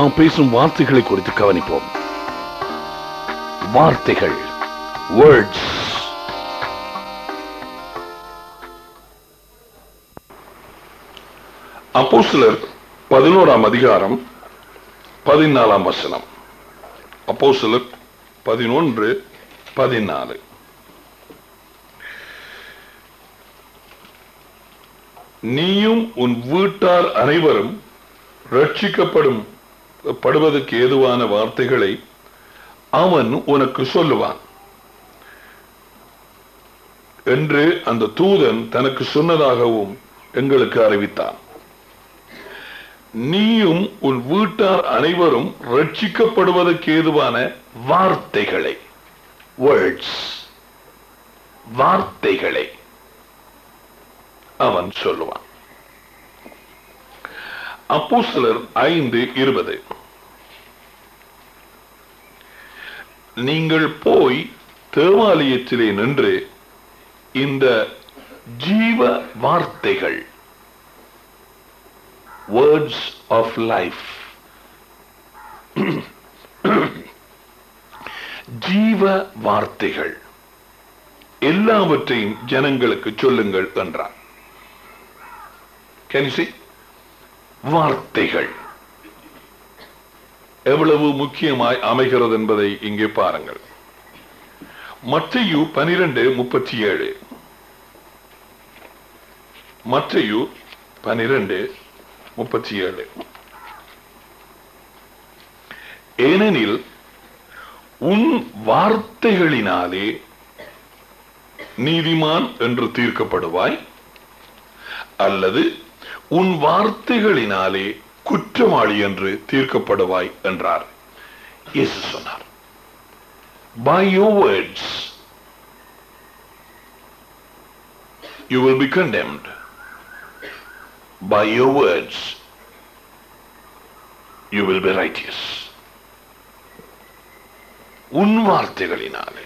நாம் பேசும் வார்த்தைகளை குறித்து கவனிப்போம் வார்த்தைகள் வேர்ட்ஸ் அப்போஸ்தலர் பதினோராம் அதிகாரம் பதினாலாம் வசனம் அப்போஸ்தலர் பதினொன்று பதினாலு நீயும் உன் வீட்டார் அனைவரும் ரட்சிக்கப்படும் படுவதற்கு ஏதுவான வார்த்தைகளை அவன் உனக்கு சொல்லுவான் என்று அந்த தூதன் தனக்கு சொன்னதாகவும் எங்களுக்கு அறிவித்தான் நீயும் உன் வீட்டார் அனைவரும் ரட்சிக்கப்படுவதற்கு ஏதுவான வார்த்தைகளை வேர்ட்ஸ் வார்த்தைகளை அவன் சொல்லுவான் அப்போஸ்தலர் ஐந்து இருபது நீங்கள் போய் தேவாலயத்திலே நின்று இந்த ஜீவ வார்த்தைகள் வேர்ட்ஸ் ஆஃப் லைஃப் ஜீவ வார்த்தைகள் எல்லாவற்றையும் ஜனங்களுக்கு சொல்லுங்கள் என்றார் Can you see? வார்த்தைகள் எவ்வளவு முக்கியமாய் அமைகிறது என்பதை இங்கே பாருங்கள் மத்தையு பனிரெண்டு முப்பத்தி ஏழு மத்தையு பனிரெண்டு முப்பத்தி ஏழு ஏனெனில் உன் வார்த்தைகளினாலே நீதிமான் என்று தீர்க்கப்படுவாய் அல்லது உன் வார்த்தைகளினாலே குற்றவாளி என்று தீர்க்கப்படுவாய் என்றார் இயேசு சொன்னார் by your words you will be condemned by your words you will be righteous உன் வார்த்தைகளினாலே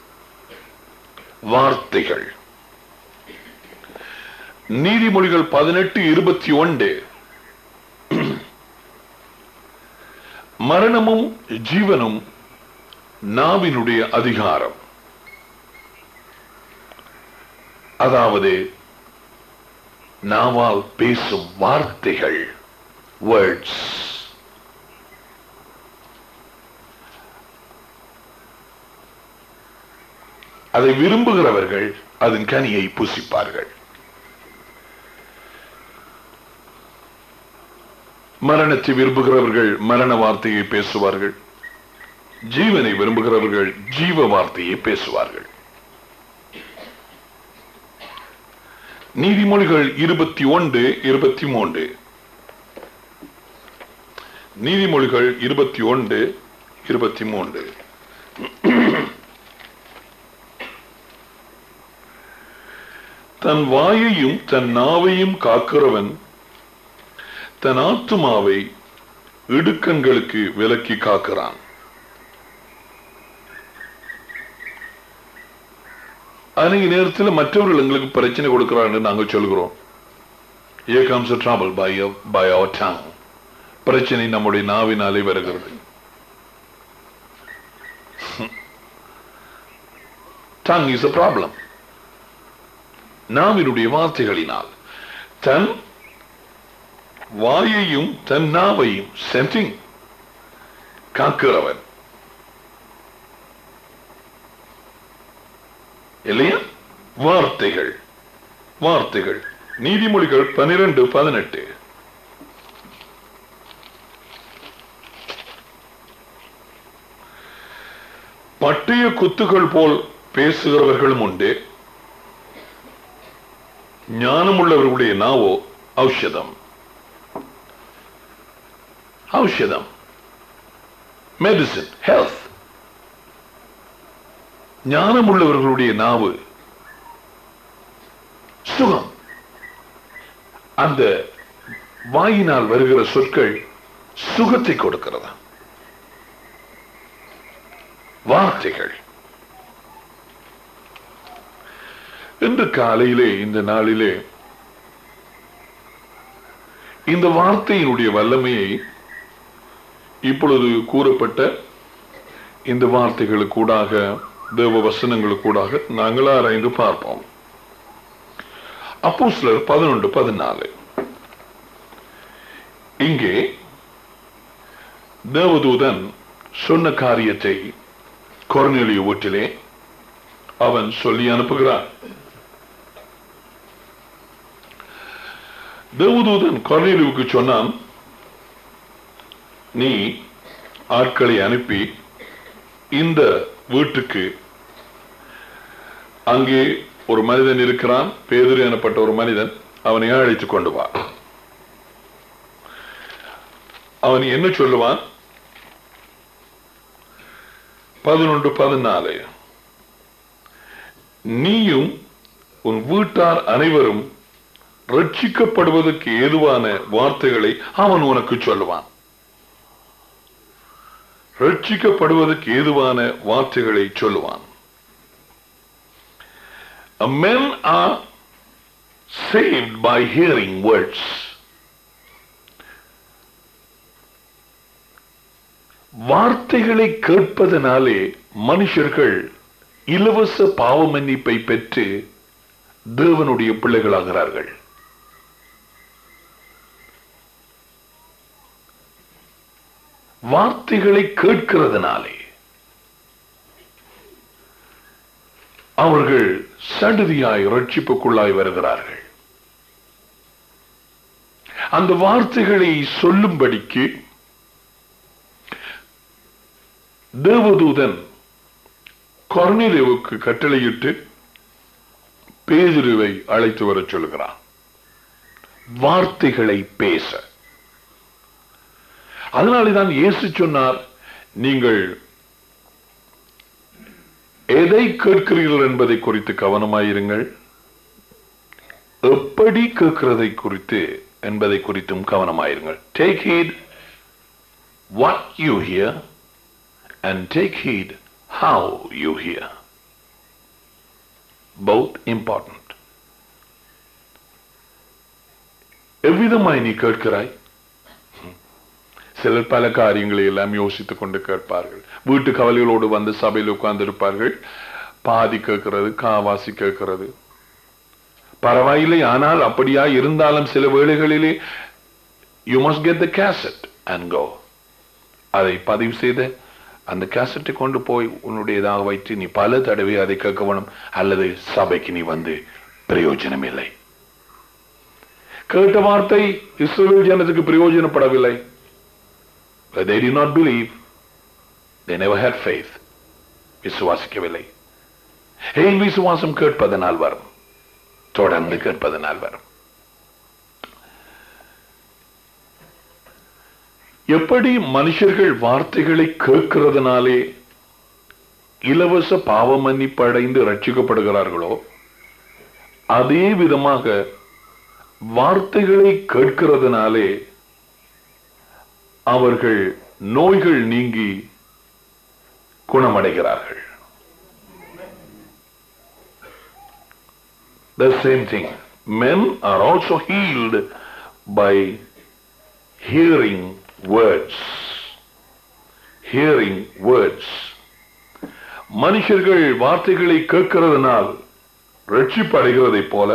வார்த்தைகள் நீதிமொழிகள் பதினெட்டு இருபத்தி ஒன்று மரணமும் ஜீவனும் நாவினுடைய அதிகாரம் அதாவது நாவால் பேசும் வார்த்தைகள் வேர்ட்ஸ் அதை விரும்புகிறவர்கள் அதன் கனியை புசிப்பார்கள் மரணத்தை விரும்புகிறவர்கள் மரண வார்த்தையை பேசுவார்கள் ஜீவனை விரும்புகிறவர்கள் ஜீவ வார்த்தையை பேசுவார்கள் நீதிமொழிகள் இருபத்தி ஒன்று இருபத்தி மூன்று நீதிமொழிகள் இருபத்தி ஒன்று இருபத்தி மூன்று தன் வாயையும் தன் நாவையும் காக்கிறவன் தன் ஆத்துமாவை இடுக்கண்களுக்கு விலக்கி காக்கிறான் அன்னைக்கு நேரத்தில் மற்றவர்கள் எங்களுக்கு பிரச்சனை கொடுக்கிறான்னு நாங்க சொல்கிறோம் Here comes the trouble by, your, by our tongue. பிரச்சனை நம்முடைய நாவினாலே வருகிறது tongue is a problem நாவினுடைய வார்த்தைகளினால் தன் வாயையும் தன் நாவையும் சென்டிங் காக்கிறவன் இல்லையா வார்த்தைகள் வார்த்தைகள் நீதிமொழிகள் பனிரெண்டு பதினெட்டு பட்டய குத்துகள் போல் பேசுகிறவர்களும் உண்டு ஞானமுள்ளவர்களுடைய நாவோ ஔஷதம் ஔஷதம் மெடிசின் ஹெல்த் ஞானமுள்ளவர்களுடைய நாவு சுகம் அந்த வாயினால் வருகிற சொற்கள் சுகத்தை கொடுக்கிறதா வார்த்தைகள் இன்று காலையிலே இந்த நாளிலே இந்த வார்த்தையினுடைய வல்லமையை இப்பொழுது கூறப்பட்ட இந்த வார்த்தைகளுக்கூடாக தேவ வசனங்களுக்கூடாக நாங்கள் ஆராய்ந்து பார்ப்போம் அப்போ சிலர் பதினொன்று பதினாலு இங்கே தேவதூதன் சொன்ன காரியத்தை கொர்நேலிய வீட்டிலே அவன் சொல்லி அனுப்புகிறான் தேவதூதன் கொர்நேலியுவுக்கு சொன்னான் நீ ஆட்களை அனுப்பி இந்த வீட்டுக்கு அங்கே ஒரு மனிதன் இருக்கிறான் பேதுரு எனப்பட்ட ஒரு மனிதன் அவனை அழைத்துக் கொண்டு வா அவன் என்ன சொல்லுவான் பதினொன்று பதினாலு நீயும் உன் வீட்டார் அனைவரும் ரட்சிக்கப்படுவதற்கு ஏதுவான வார்த்தைகளை அவன் உனக்கு சொல்லுவான் ரட்சிக்கப்படுவதற்கு ஏதுவான வார்த்தைகளை சொல்லுவான் Men are saved by hearing words. வார்த்தைகளை கேட்பதனாலே மனுஷர்கள் இலவச பாவ மன்னிப்பை பெற்று தேவனுடைய பிள்ளைகளாகிறார்கள் வார்த்தைகளை கேட்கிறதுனாலே அவர்கள் சடுதியாய் ரட்சிப்புக்குள்ளாய் வருகிறார்கள் அந்த வார்த்தைகளை சொல்லும்படிக்கு தேவதூதன் கொர்னிலேவுக்கு கட்டளையிட்டு பேதுருவை அழைத்து வரச் சொல்கிறான் வார்த்தைகளை பேச அதனாலேதான் இயேசு சொன்னார் நீங்கள் எதை கேட்கிறீர்கள் என்பதை குறித்து கவனமாயிருங்கள் எப்படி கேட்கிறதை குறித்து என்பதை குறித்தும் கவனமாயிருங்கள் take heed what you hear and take heed how you hear both important எவ்விதமாய் நீ கேட்கிறாய் சிலர் பல காரியங்களை எல்லாம் யோசித்துக் கொண்டு கேட்பார்கள் வீட்டு கவலைகளோடு வந்து சபையில் உட்கார்ந்து இருப்பார்கள் பாதி கேட்கிறது காவாசி கேட்கிறது பரவாயில்லை ஆனால் அப்படியா இருந்தாலும் சில வேளைகளிலே you must get the cassette and go அதை பதிவு செய்த அந்த கேசட்டை கொண்டு போய் உன்னுடையதாக வைத்து நீ பல தடவை அதை கேட்க வேணும் அல்லது சபைக்கு நீ வந்து பிரயோஜனம் இல்லை கேட்ட வார்த்தை இஸ்ரேல் ஜனத்துக்கு பிரயோஜனப்படவில்லை But they did not believe. They never had faith. விசுவாசிக்கவில்லை ஏன் விசுவாசம் கேட்பதனால் வரும் தொடர்ந்து கேட்பதனால் வரும் எப்படி மனுஷர்கள் வார்த்தைகளை கேட்கிறதுனாலே இலவச பாவ மன்னிப்பு அடைந்து ரட்சிக்கப்படுகிறார்களோ அதே விதமாக வார்த்தைகளை கேட்கிறதுனாலே அவர்கள் நோய்கள் நீங்கி குணமடைகிறார்கள் The same thing. Men are also healed by hearing words. Hearing words. மனுஷர்கள் வார்த்தைகளை கேட்கிறதுனால் ரட்சிப்பு அடைகிறதைப் போல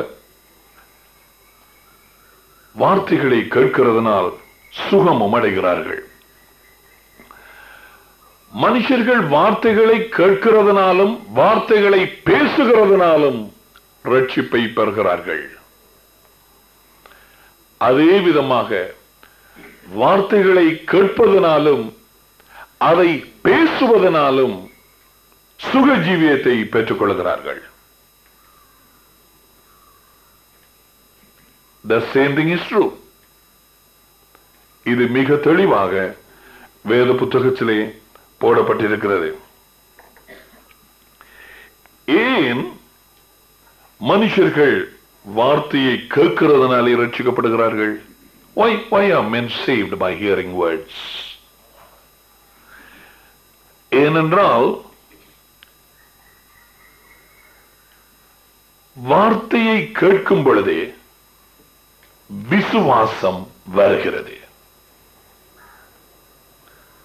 வார்த்தைகளை கேட்கிறதுனால் சுகமும் அடைகிறார்கள் மனுஷர்கள் வார்த்தைகளை கேட்கிறதுனாலும் வார்த்தைகளை பேசுகிறதுனாலும் ரட்சிப்பை பெறுகிறார்கள் அதே விதமாக வார்த்தைகளை கேட்பதனாலும் அதை பேசுவதனாலும் சுக ஜீவியத்தை பெற்றுக் கொள்கிறார்கள் The same thing is true. இது மிக தெளிவாக வேத புத்தகத்திலே போடப்பட்டிருக்கிறது ஏன் மனுஷர்கள் வார்த்தையை கேட்கிறதுனாலே ரட்சிக்கப்படுகிறார்கள் why why are men saved by hearing words ஏனென்றால் வார்த்தையை கேட்கும் பொழுதே விசுவாசம் வருகிறது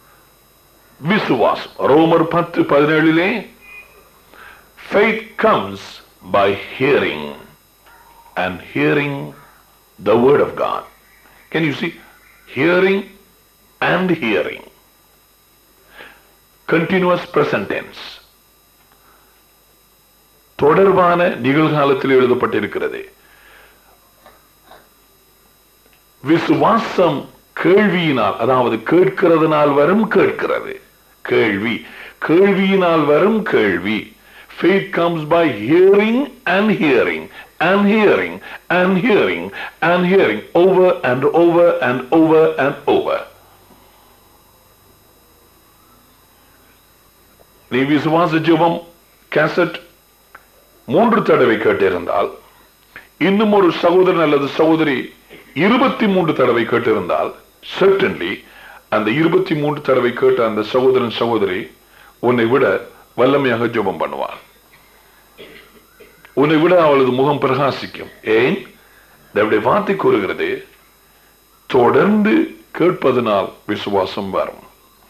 விசுவாசம் ரோமர் பத்து பதினேழிலே faith comes by hearing and hearing the word of God. Can you see? Hearing and hearing. Continuous present tense. தொடர்பான நிகழ்காலத்தில் எழுதப்பட்டிருக்கிறது விசுவாசம் கேள்வியினால் அதாவது கேட்கிறதுனால் வரும் கேட்கிறது கேள்வி கேள்வியினால் வரும் கேள்வி faith comes by hearing and hearing and hearing and hearing and hearing over and over and over and over நீ விசுவாச ஜெபம் கேசட் மூன்று தடவை கேட்டிருந்தால் இன்னும் ஒரு சகோதரன் அல்லது சகோதரி இருபத்தி மூன்று தடவை கேட்டிருந்தால் certainly அந்த இருபத்தி மூன்று தடவை கேட்ட அந்த சகோதரன் சகோதரி உன்னை விட வல்லமையாக ஜெபம் பண்ணுவாள் உன்னை விட அவளது முகம் பிரகாசிக்கும் ஏன் தேவனுடைய வார்த்தை கூறுகிறது தொடர்ந்து கேட்பதனால் விசுவாசம் வரும்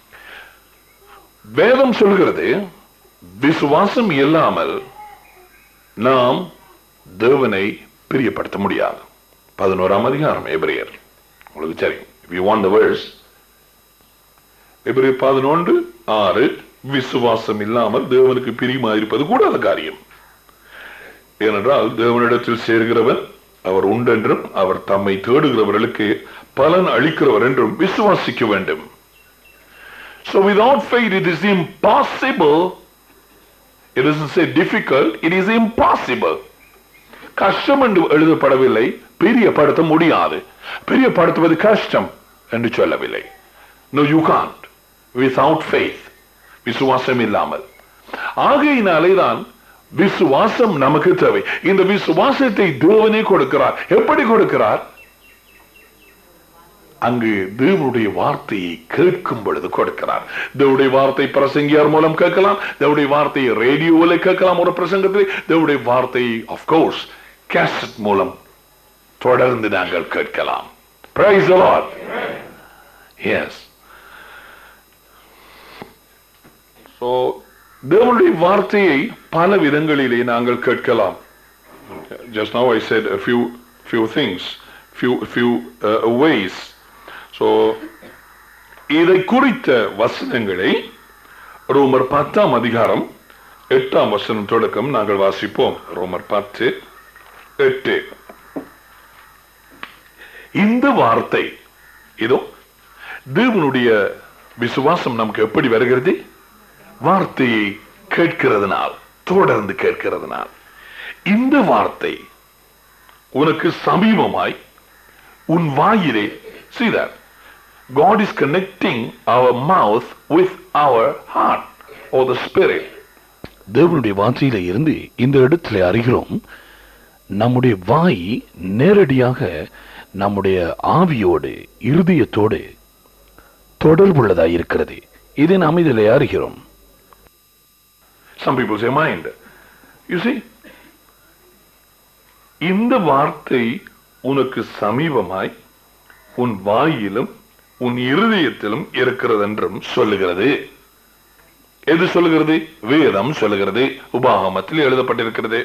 வேதம் சொல்கிறது விசுவாசம் இல்லாமல் நாம் தேவனை பிரியப்படுத்த முடியாது பதினோராம் அதிகாரம் எபிரியர் உங்களுக்கு தெரியும் if you want the verse எபிரியர் பதினொன்று ஆறு விசுவாசம் இல்லாமல் தேவனுக்கு பிரியமாயிருப்பது கூடாத காரியம் ஏனென்றால் தேவனிடத்தில் சேர்கிறவன் அவர் உண்டென்றும் அவர் தம்மை தேடுகிறவர்களுக்கு பலன் அளிக்கிறவர் என்றும் விசுவாசிக்க வேண்டும் So without faith it is impossible it doesn't say difficult it is impossible கஷ்டம் என்று எழுதப்படவில்லை பிரியப்படுத்த முடியாது பிரியப்படுத்துவது கஷ்டம் என்று சொல்லவில்லை no you can't without faith விசுவாசம் இல்லாமல் ஆகையினாலே தான் விசுவாசம் நமக்கு தேவை இந்த விசுவாசத்தை தேவனே கொடுக்கிறார் எப்படி கொடுக்கிறார் அங்கு தேவனுடைய வார்த்தையை கேட்கும் பொழுது கொடுக்கிறார் தேவனுடைய வார்த்தை பிரசங்கியார் மூலம் கேட்கலாம் தேவனுடைய வார்த்தையை ரேடியோவில் கேட்கலாம் ஒரு பிரசங்கத்தில் தேவனுடைய வார்த்தையை ஆஃப் கோர்ஸ் கேசட் மூலம் தொடர்ந்து நாங்கள் கேட்கலாம் Praise the Lord. Yes. So, தேவனுடைய வார்த்தையை பல விதங்களிலே நாங்கள் கேட்கலாம் just now I said a few few things few few uh, ways so இதை குறித்த வசனங்களை ரோமர் பத்தாம் அதிகாரம் எட்டாம் வசனம் தொடக்கம் நாங்கள் வாசிப்போம் ரோமர் பத்து எட்டு இந்த வார்த்தை இதோ தேவனுடைய விசுவாசம் நமக்கு எப்படி வருகிறது வார்த்தையை கேட்கிறதுனால் தொடர்ந்து கேட்கிறதுனால் இந்த வார்த்தை உனக்கு சமீபமாய் உன் வாயிலே see that God is connecting our mouth with our heart or the spirit தேவனுடைய வார்த்தையில இருந்து இந்த இடத்துல அறிகிறோம் நம்முடைய வாய் நேரடியாக நம்முடைய ஆவியோடு இருதயத்தோடு தொடர்புள்ளதாய் இருக்கிறது இதை நாம் இதில் அறிகிறோம் some people say mind you see இந்த வார்த்தை உனக்கு சமீபமாய் உன் வாயிலும் உன் இருதயத்திலும் இருக்கிறது என்றும் சொல்லுகிறது எது சொல்லுகிறது வேதம் சொல்லுகிறது உபாகமத்தில் எழுதப்பட்டிருக்கிறது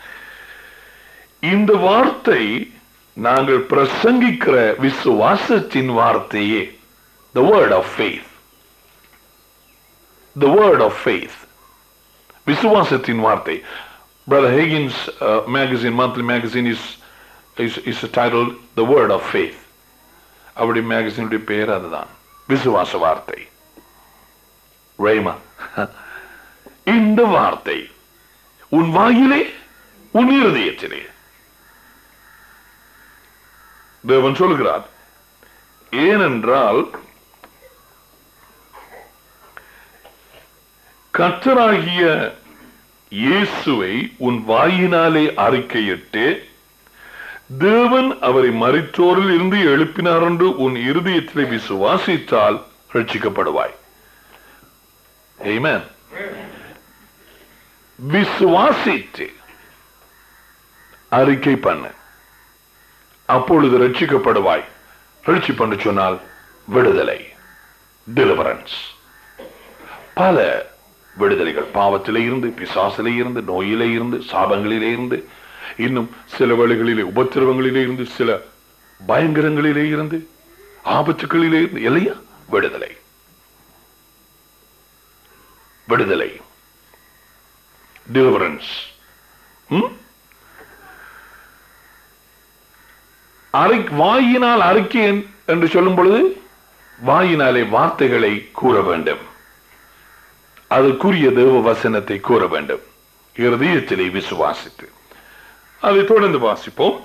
இந்த வார்த்தை நாங்கள் பிரசங்கிக்கிற விசுவாசத்தின் வார்த்தையே the word of faith the word of faith விசுவாசத்தின் வார்த்தை Brother Higgins uh, magazine, monthly magazine is, is, is titled The Word of Faith. அவருடைய மேகசினுடைய பெயர் அதுதான் விசுவாச வார்த்தை ரேமா இந்த வார்த்தை உன் வாயிலே உன் இருதயத்திலே தேவன் சொல்கிறார் ஏனென்றால் கர்த்தராகிய இயேசுவை உன் வாயினாலே அறிக்கையிட்டு தேவன் அவரை மரித்தோரில் இருந்து எழுப்பினார் என்று உன் இருதயத்திலே விசுவாசித்தால் ரட்சிக்கப்படுவாய் Amen. விசுவாசித்து அறிக்கை பண்ணு அப்பொழுது ரட்சிக்கப்படுவாய் ரட்சி பண்ண சொன்னால் விடுதலை டெலிவரன்ஸ் பல விடுதலைகள் பாவத்திலே இருந்து பிசாசிலே இருந்து நோயிலே இருந்து சாபங்களிலே இருந்து இன்னும் சில வழிகளிலே உபத்திரவங்களிலே இருந்து சில பயங்கரங்களிலே இருந்து ஆபத்துக்களிலே இருந்து இல்லையா விடுதலை விடுதலை deliverance ம்? அறி வாயினால் அறிக்கை என்- என்று சொல்லும் பொழுது வாயினாலே வார்த்தைகளை கூற வேண்டும் அதற்குரிய தேவ வசனத்தை கூற வேண்டும் இருதயத்திலே விசுவாசித்து அதை தொடர்ந்து வாசிப்போம்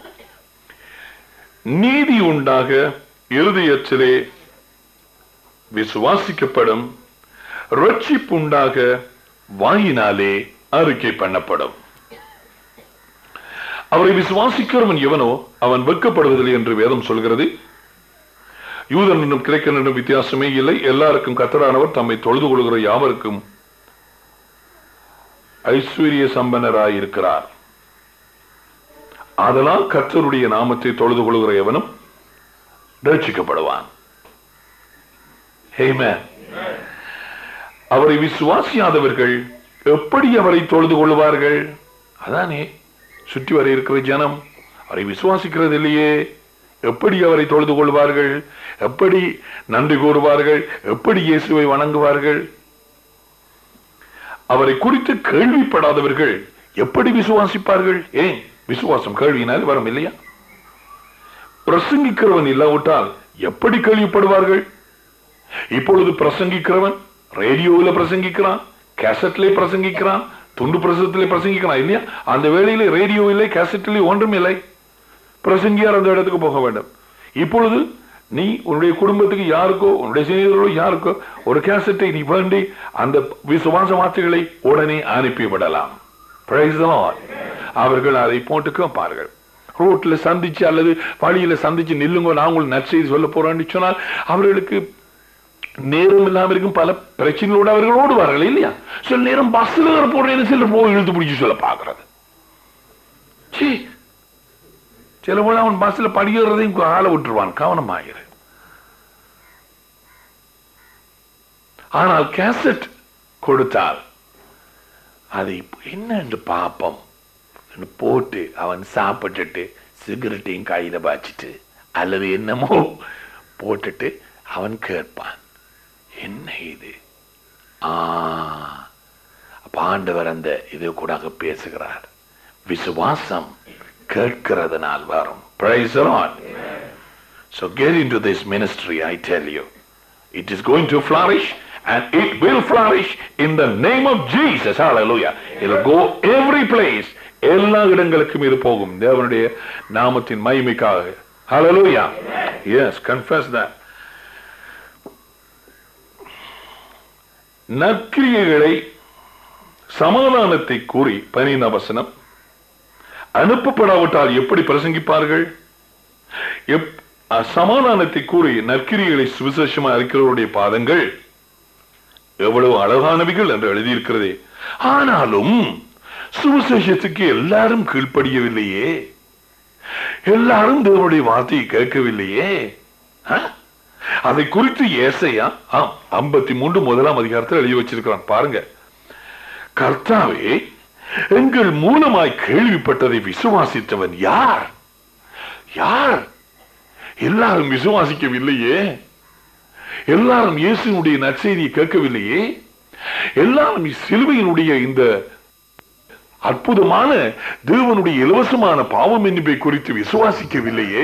நீதி உண்டாக இருதயத்திலே விசுவாசிக்கப்படும் ரட்சிப்பு உண்டாக வாயினாலே அறிக்கை பண்ணப்படும் அவரை விசுவாசிக்கிறவன் எவனோ அவன் வெட்கப்படுவதில்லை என்று வேதம் சொல்கிறது யூதனிடம் கிரேக்கனிடம் வித்தியாசமே இல்லை எல்லாருக்கும் கத்தரானவர் தம்மை தொழுது கொள்கிற யாவருக்கும் ஐஸ்வர்ய சம்பனராய் இருக்கிறார் அதனால் கர்த்தருடைய நாமத்தை தொழுது கொள்கிற எவனும் ரட்சிக்கப்படுவான் Amen. அவரை விசுவாசியாதவர்கள் எப்படி அவரை தொழுது கொள்வார்கள் அதானே சுற்றி வர இருக்கிற ஜனம் அவரை விசுவாசிக்கிறது இல்லையே எப்படி அவரை தொழுது கொள்வார்கள் எப்படி நன்றி கூறுவார்கள் எப்படி இயேசுவை வணங்குவார்கள் அவரை குறித்து கேள்விப்படாதவர்கள் எப்படி விசுவாசிப்பார்கள் ஏன் விசுவாசம் கேள்வியினால் வரும் இல்லையா பிரசங்கிக்கிறவன் இல்லாவிட்டால் எப்படி கேள்விப்படுவார்கள் இப்பொழுது பிரசங்கிக்கிறவன் ரேடியோவில் பிரசங்கிக்கிறான் கேசட்ல பிரசங்கிக்கிறான் துண்டு பிரசத்திலே பிரசங்கிக்கிறான் இல்லையா அந்த வேளையிலே ரேடியோ இல்லை கேசட்டிலே ஒன்றும் இல்லை பிரசங்கியார் அந்த இடத்துக்கு போக வேண்டும் இப்பொழுது நீ உன்னுடைய குடும்பத்துக்கு யாருக்கோ உன்னுடைய சிநேகிதர்களோ யாருக்கோ ஒரு கேசட்டை நீ வேண்டி அந்த விசுவாச வார்த்தைகளை உடனே அனுப்பிவிடலாம் Praise the Lord. அவர்கள் அதை போட்டு கேட்பார்கள் ரோட்ல சந்திச்சு அல்லது வழியில சந்திச்சு நில்லுங்க நான் உங்களுக்கு நற்செய்தி சொல்ல போறேன்னு சொன்னால் அவர்களுக்கு நேரம் இல்லாம இருக்கும் பல பிரச்சனைகளோடு அவர்கள் ஓடுவார்கள் இல்லையா சில நேரம் பஸ்ல வர போறேன்னு சிலர் போய் இழுத்து பிடிச்சு சொல்ல பாக்குறது சீ சில போல அவன் பஸ்ல படிக்கிறதையும் ஆள விட்டுருவான் கவனமாயிரு ஆனால் கேசட் கொடுத்தால் அதை என்னன்னு பாப்போம் என்று போட்டு அவன் சாப்பிட்டுட்டு சிகரெட்டையும் கையில பாய்ச்சிட்டு அல்லது என்னமோ போட்டுட்டு அவன் கேட்பான் என்ன இது ஆ அப்ப ஆண்டவர் அந்த இது கூட பேசுகிறார் விசுவாசம் கேட்கிறதுனால் வரும் Praise the Lord. So get into this ministry, I tell you. It is going to flourish and it will flourish in the name of Jesus. Hallelujah. It'll go every place. எல்லா இடங்களுக்கும் இது போகும் தேவனுடைய நாமத்தின் மகிமைக்காக Hallelujah. Yes, confess that. நற்கிரியைகளை சமாதானத்தை கூறி பனின வசனம் அனுப்பப்படாவிட்டால் எப்படி பிரசங்கிப்பார்கள் எப்- அ- சமாதானத்தை கூறி நற்கிரிகளை சுவிசேஷமா இருக்கிறவருடைய பாதங்கள் எவ்வளவு அழகானவைகள் என்று எழுதியிருக்கிறதே ஆனாலும் சுவிசேஷத்துக்கு எல்லாரும் கீழ்ப்படியவில்லையே எல்லாரும் தேவனுடைய வார்த்தையை கேட்கவில்லையே ஆ? அதை குறித்து ஏசையா ஆம் ஐம்பத்தி மூன்று முதலாம் அதிகாரத்தில் எழுதி வச்சிருக்கிறான் பாருங்க கர்த்தாவே எங்கள் மூலமாய் கேள்விப்பட்டதை விசுவாசித்தவன் யார் யார் எல்லாரும் விசுவாசிக்கவில்லையே எல்லாரும் இயேசுனுடைய நற்செய்தியை கேட்கவில்லையே எல்லாரும் சிலுவையினுடைய இந்த அற்புதமான தேவனுடைய இலவசமான பாவம் என்பதை குறித்து விசுவாசிக்கவில்லையே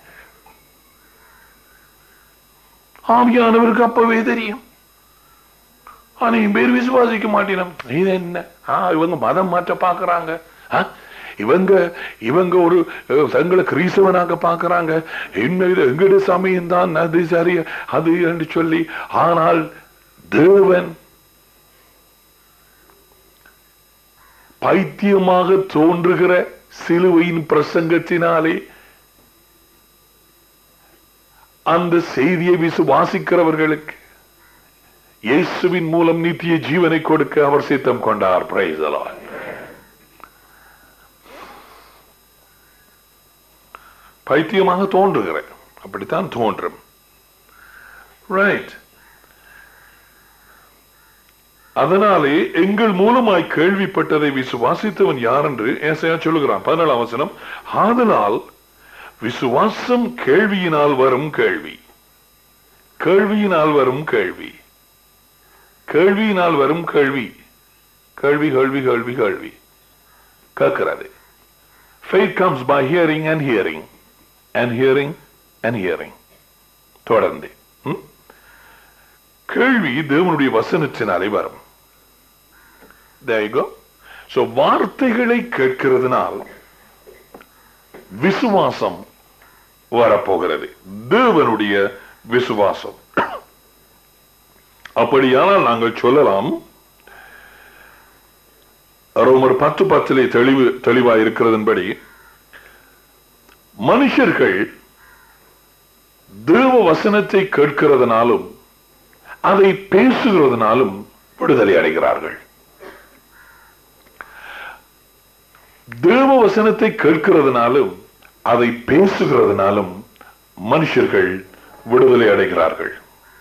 ஆவியானவருக்கு அப்பவே தெரியும் அனைவரும் பேர் விசுவாசிக்க மாட்டேனும் இது என்ன ஆ, இவங்க மதம் மாற்ற பாக்குறாங்க ஆ, இவங்க இவங்க ஒரு அஹ், தங்களை கிறிஸ்தவனாக பாக்குறாங்க என்ன இது எங்கட சமயம் தான் அது சரி அது என்று சொல்லி ஆனால் தேவன் பைத்தியமாக தோன்றுகிற சிலுவையின் பிரசங்கத்தினாலே அந்த செய்தியை விசுவாசிக்கிறவர்களுக்கு இயேசுவின் மூலம் நித்திய ஜீவனை கொடுக்க அவர் சித்தம் கொண்டார் Praise the Lord. பைத்தியமாக தோன்றுகிற அப்படித்தான் தோன்றும் ரைட் அதனாலே எங்கள் மூலமாய் கேள்விப்பட்டதை விசுவாசித்தவன் யார் என்று ஏசையா சொல்லுகிறான் பதினேழாம் வசனம் ஆதலால் விசுவாசம் கேள்வியினால் வரும் கேள்வி கேள்வியினால் வரும் கேள்வி கேள்வியினால் வரும் கேள்வி கேள்வி கேள்வி கேள்வி கேள்வி கேட்கிறது faith comes by hearing and hearing and hearing and hearing தொடர்ந்து ம்? கேள்வி தேவனுடைய வசனத்தினாலே வரும் There you go. So, வார்த்தைகளை கேட்கிறதுனால் விசுவாசம் வரப்போகிறது தேவனுடைய விசுவாசம் அப்படியானால் நாங்கள் சொல்லலாம் ரோமர் பத்து பத்திலே தெளிவு தெளிவா இருக்கிறதன்படி மனுஷர்கள் தேவ வசனத்தை கேட்கிறதுனாலும் அதை பேசுகிறதுனாலும் விடுதலை அடைகிறார்கள் தேவ வசனத்தை கேட்கிறதுனாலும் அதை பேசுகிறதுனாலும் மனுஷர்கள் விடுதலை அடைகிறார்கள்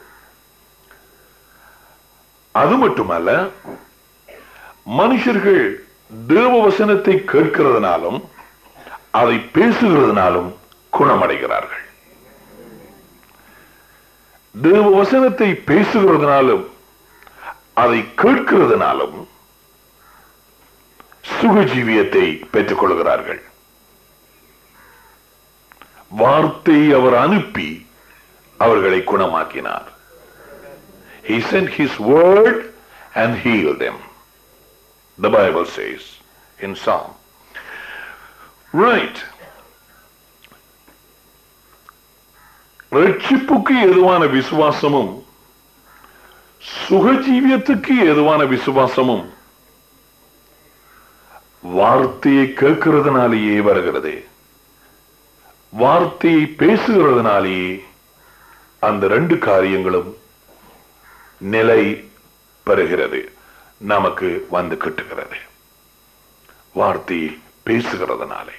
அது மட்டுமல்ல மனுஷர்கள் தேவ வசனத்தை கேட்கிறதுனாலும் அதை பேசுகிறதுனாலும் குணமடைகிறார்கள் தேவ வசனத்தை பேசுகிறதுனாலும் அதை கேட்கிறதுனாலும் சுகஜீவியத்தை பெற்றுக் கொள்கிறார்கள் வார்த்தை அவர் அனுப்பி அவர்களை குணமாக்கினார் He sent his word and healed them. The Bible says in Psalm. Right. ரட்சிப்புக்கு எதுவான விசுவாசமும் சுகஜீவியத்துக்கு எதுவான விசுவாசமும் வார்த்தையை கேட்கிறதுனாலேயே வருகிறது வார்த்தையை பேசுகிறதுனாலேயே அந்த ரெண்டு காரியங்களும் நிலை பெறுகிறது நமக்கு வந்து கிட்டுகிறது வார்த்தையை பேசுகிறதுனாலே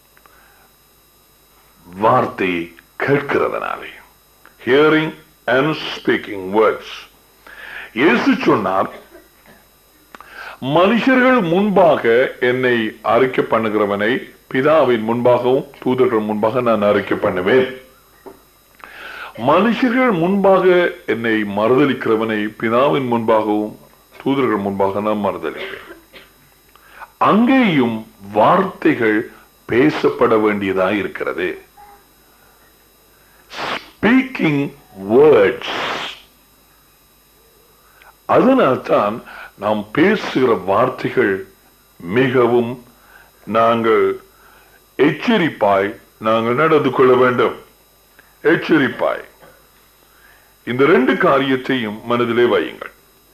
வார்த்தையை கேட்கிறதுனாலே ஹியரிங் அண்ட் ஸ்பீக்கிங் வேர்ட்ஸ் இயேசு சொன்னார் மனுஷர்கள் முன்பாக என்னை அறிக்கை பண்ணுகிறவனை பிதாவின் முன்பாகவும் தூதர்கள் முன்பாக நான் அறிக்கை பண்ணுவேன் மனுஷர்கள் முன்பாக என்னை மறுதலிக்கிறவனை பிதாவின் முன்பாகவும் தூதர்கள் முன்பாக நான் மறுதலிப்பேன் அங்கேயும் வார்த்தைகள் பேசப்பட வேண்டியதா இருக்கிறது ஸ்பீக்கிங் வேர்ட்ஸ் அதனால்தான் நாம் பேசுகிற வார்த்தைகள் மிகவும் நாங்கள் எச்சரிப்பாய் நாங்கள் நடந்து கொள்ள வேண்டும் எச்சரிப்பாய் இந்த ரெண்டு காரியத்தையும் மனதிலே வையுங்கள்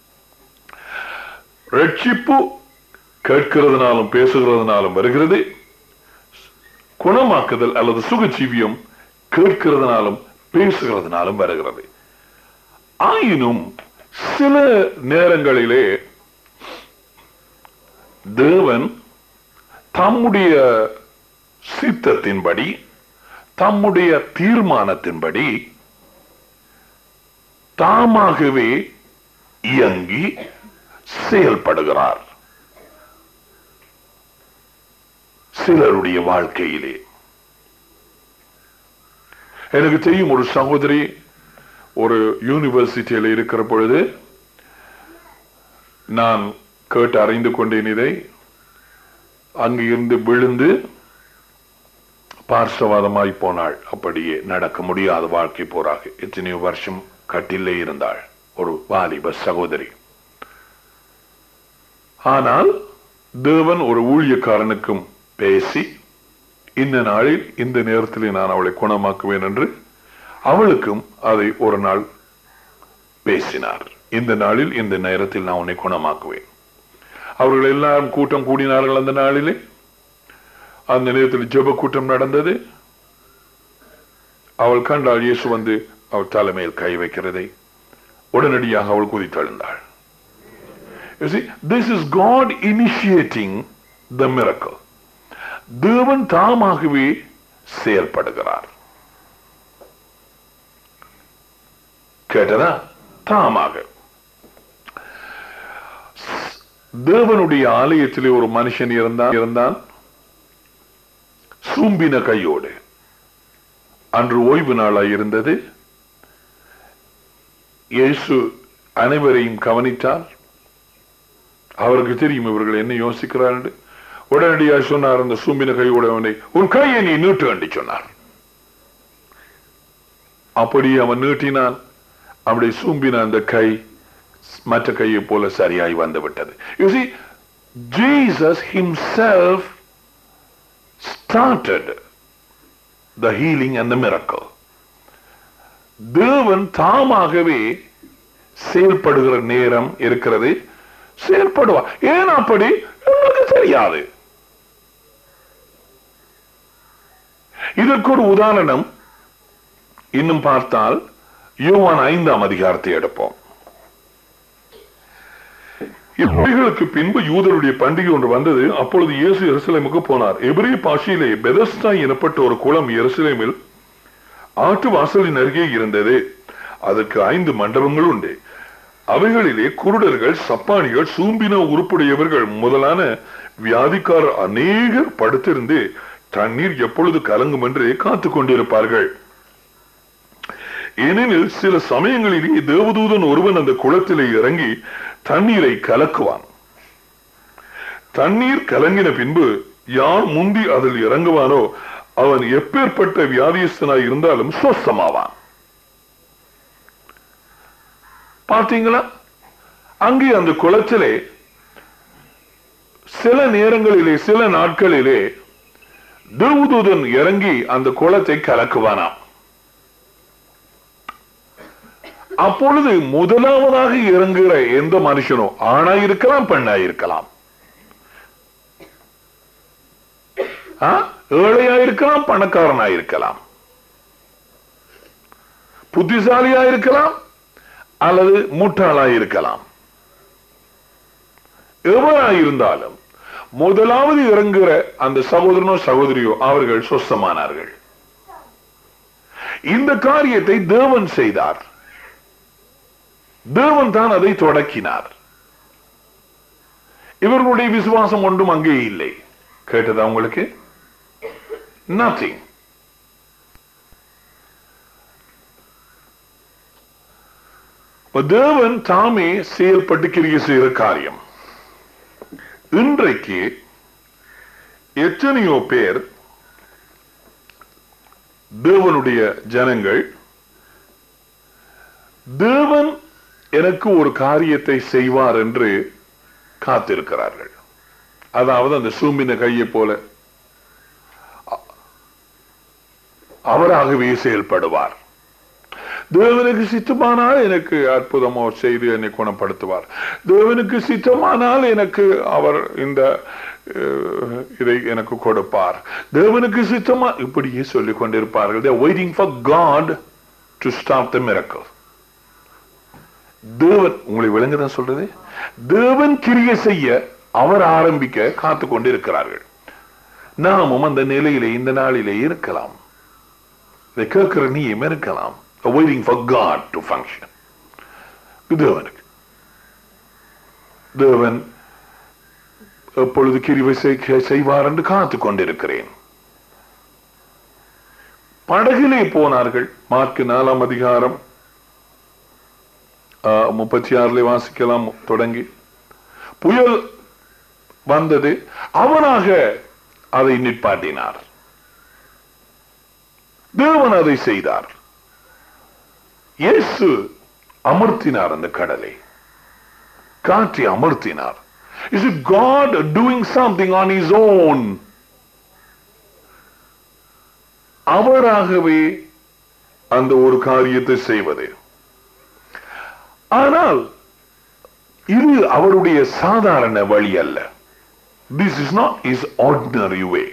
ரட்சிப்பு கேட்கிறதுனாலும் பேசுகிறதுனாலும் வருகிறது குணமாக்குதல் அல்லது சுகஜீவியம் கேட்கிறதுனாலும் பேசுகிறதுனாலும் வருகிறது ஆயினும் சில நேரங்களிலே தேவன் தம்முடைய சித்தத்தின்படி தம்முடைய தீர்மானத்தின்படி தாமாகவே இயங்கி செயல்படுகிறார் சிலருடைய வாழ்க்கையிலே எனக்கு தெரியும் ஒரு சகோதரி ஒரு யூனிவர்சிட்டியில் இருக்கிற பொழுது நான் கேட்டு அறிந்து கொண்டேன் இதை அங்கிருந்து விழுந்து பார்சவாதமாய் போனாள் அப்படியே நடக்க முடியாத வாழ்க்கை போறாக எத்தனையோ வருஷம் கட்டிலே இருந்தாள் ஒரு வாலிப சகோதரி ஆனால் தேவன் ஒரு ஊழியக்காரனுக்கும் பேசி இந்த நாளில் இந்த நேரத்தில் நான் அவளை குணமாக்குவேன் என்று அவளுக்கும் அதை ஒரு நாள் பேசினார் இந்த நாளில் இந்த நேரத்தில் நான் உன்னை குணமாக்குவேன் அவர்கள் எல்லாரும் கூட்டம் கூடினார்கள் அந்த நாளிலே அந்த நேரத்தில் ஜெப கூட்டம் நடந்தது அவள் கண்டால் இயேசு வந்து அவள் தலைமையில் கை வைக்கிறதை உடனடியாக அவள் குதித்தெழுந்தாள் You see, this is God initiating the miracle. தேவன் தாமாகவே செயல்படுகிறார் கேட்டதா தாமாக தேவனுடைய ஆலயத்திலே ஒரு மனுஷன் இருந்தான் இருந்தான் சூம்பின கையோடு அன்று ஓய்வு நாளாய் இருந்தது இயேசு அனைவரையும் கவனித்தார் அவருக்கு தெரியும் இவர்கள் என்ன யோசிக்கிறார் என்று. உடனடியாக சொன்னார் அந்த சூம்பின கையுடையவனை உன் கையை நீ நீட்டு என்று சொன்னார் அப்படி அவன் நீட்டினான் அப்படி சூம்பின அந்த கை மற்ற கையை போல சரியாய் வந்து விட்டது you see jesus himself started the healing and the miracle தேவன் தாமாகவே செயல்படுகிற நேரம் இருக்கிறது செயல்படுவார் ஏன் அப்படி உங்களுக்கு தெரியாது இதற்கு ஒரு உதாரணம் இன்னும் பார்த்தால் யோவான் ஐந்தாம் அதிகாரத்தை எடுப்போம் இவைகளுக்கு பின்பு யூதருடைய பண்டிகை ஒன்று வந்தது அப்பொழுது இயேசு எருசலேமுக்கு போனார் எபிரே பாஷையிலே பெதஸ்தா எனப்பட்ட ஒரு குளம் எருசலேமில் ஆட்டு வாசலின் அருகே இருந்தது அதற்கு ஐந்து மண்டபங்கள் உண்டு அவைகளிலே குருடர்கள் சப்பானிகள் சூம்பின உருப்புடையவர்கள் முதலான வியாதிக்காரர் அநேகர் படுத்திருந்து தண்ணீர் எப்பொழுது கலங்கும் என்று காத்துக் கொண்டிருப்பார்கள் ஏனெனில் சில சமயங்களிலே தேவதூதன் ஒருவன் அந்த குளத்திலே இறங்கி தண்ணீரை கலக்குவான் தண்ணீர் கலங்கின பின்பு யார் முந்தி அதில் இறங்குவானோ அவன் எப்பேற்பட்ட வியாதியஸ்தனாய் இருந்தாலும் சொஸ்தமாவான் பார்த்தீங்களா அங்கே அந்த குளத்திலே சில நேரங்களிலே சில நாட்களிலே தேவதூதன் இறங்கி அந்த குளத்தை கலக்குவானாம் அப்பொழுது முதலாவதாக இறங்குகிற எந்த மனுஷனோ ஆணா இருக்கலாம் பெண்ணா இருக்கலாம் ஆ? ஏழையா இருக்கலாம் பணக்காரனா இருக்கலாம் புத்திசாலியா இருக்கலாம் அல்லது முட்டாளா இருக்கலாம் எவரா இருந்தாலும் முதலாவது இறங்குகிற அந்த சகோதரனோ சகோதரியோ அவர்கள் சொஸ்தமானார்கள் இந்த காரியத்தை தேவன் செய்தார் தேவன் தான் அதை தொடக்கினார் இவர்களுடைய விசுவாசம் ஒன்றும் அங்கே இல்லை கேட்டதா உங்களுக்கு நத்திங் தேவன் தாமே செயல்பட்டு கிரிய செய்கிற காரியம் இன்றைக்கு எத்தனையோ பேர் தேவனுடைய ஜனங்கள் தேவன் எனக்கு ஒரு காரியத்தை செய்வார் என்று காத்திருக்கிறார்கள் அதாவது அந்த சூம்பின கையை போல அ- அவராகவே செயல்படுவார் தேவனுக்கு சித்தமானால் எனக்கு அற்புதமோ செய்து என்னை குணப்படுத்துவார் தேவனுக்கு சித்தமானால் எனக்கு அவர் இந்த அஹ், இதை எனக்கு கொடுப்பார் தேவனுக்கு சித்தமா இப்படியே சொல்லிக் கொண்டிருப்பார்கள் they are waiting for God to stop the miracle தேவன் உங்களை விளங்குதான் சொல்றது தேவன் கிரிய செய்ய அவர் ஆரம்பிக்க காத்து கொண்டு இருக்கிறார்கள் நாமும் அந்த நிலையிலே இந்த நாளிலே இருக்கலாம் இதை கேட்கிற நீயும் இருக்கலாம் waiting for God to function தேவனுக்கு தேவன் எப்பொழுது கிரிவை செய்- செய்வார் என்று காத்து கொண்டிருக்கிறேன் படகிலே போனார்கள் மார்க்கு நாலாம் அதிகாரம் ஆஹ், முப்பத்தி ஆறுல வாசிக்கலாம் தொடங்கி புயல் வந்தது அவனாக அதை நிற்பாட்டினார் தேவன் அதை செய்தார் இயேசு அமர்த்தினார் அந்த கடலை காற்றி அமர்த்தினார் is it God doing something on his own அவராகவே அந்த ஒரு காரியத்தை செய்வது ஆனால் இது அவருடைய சாதாரண வழி அல்ல this is not is ordinary way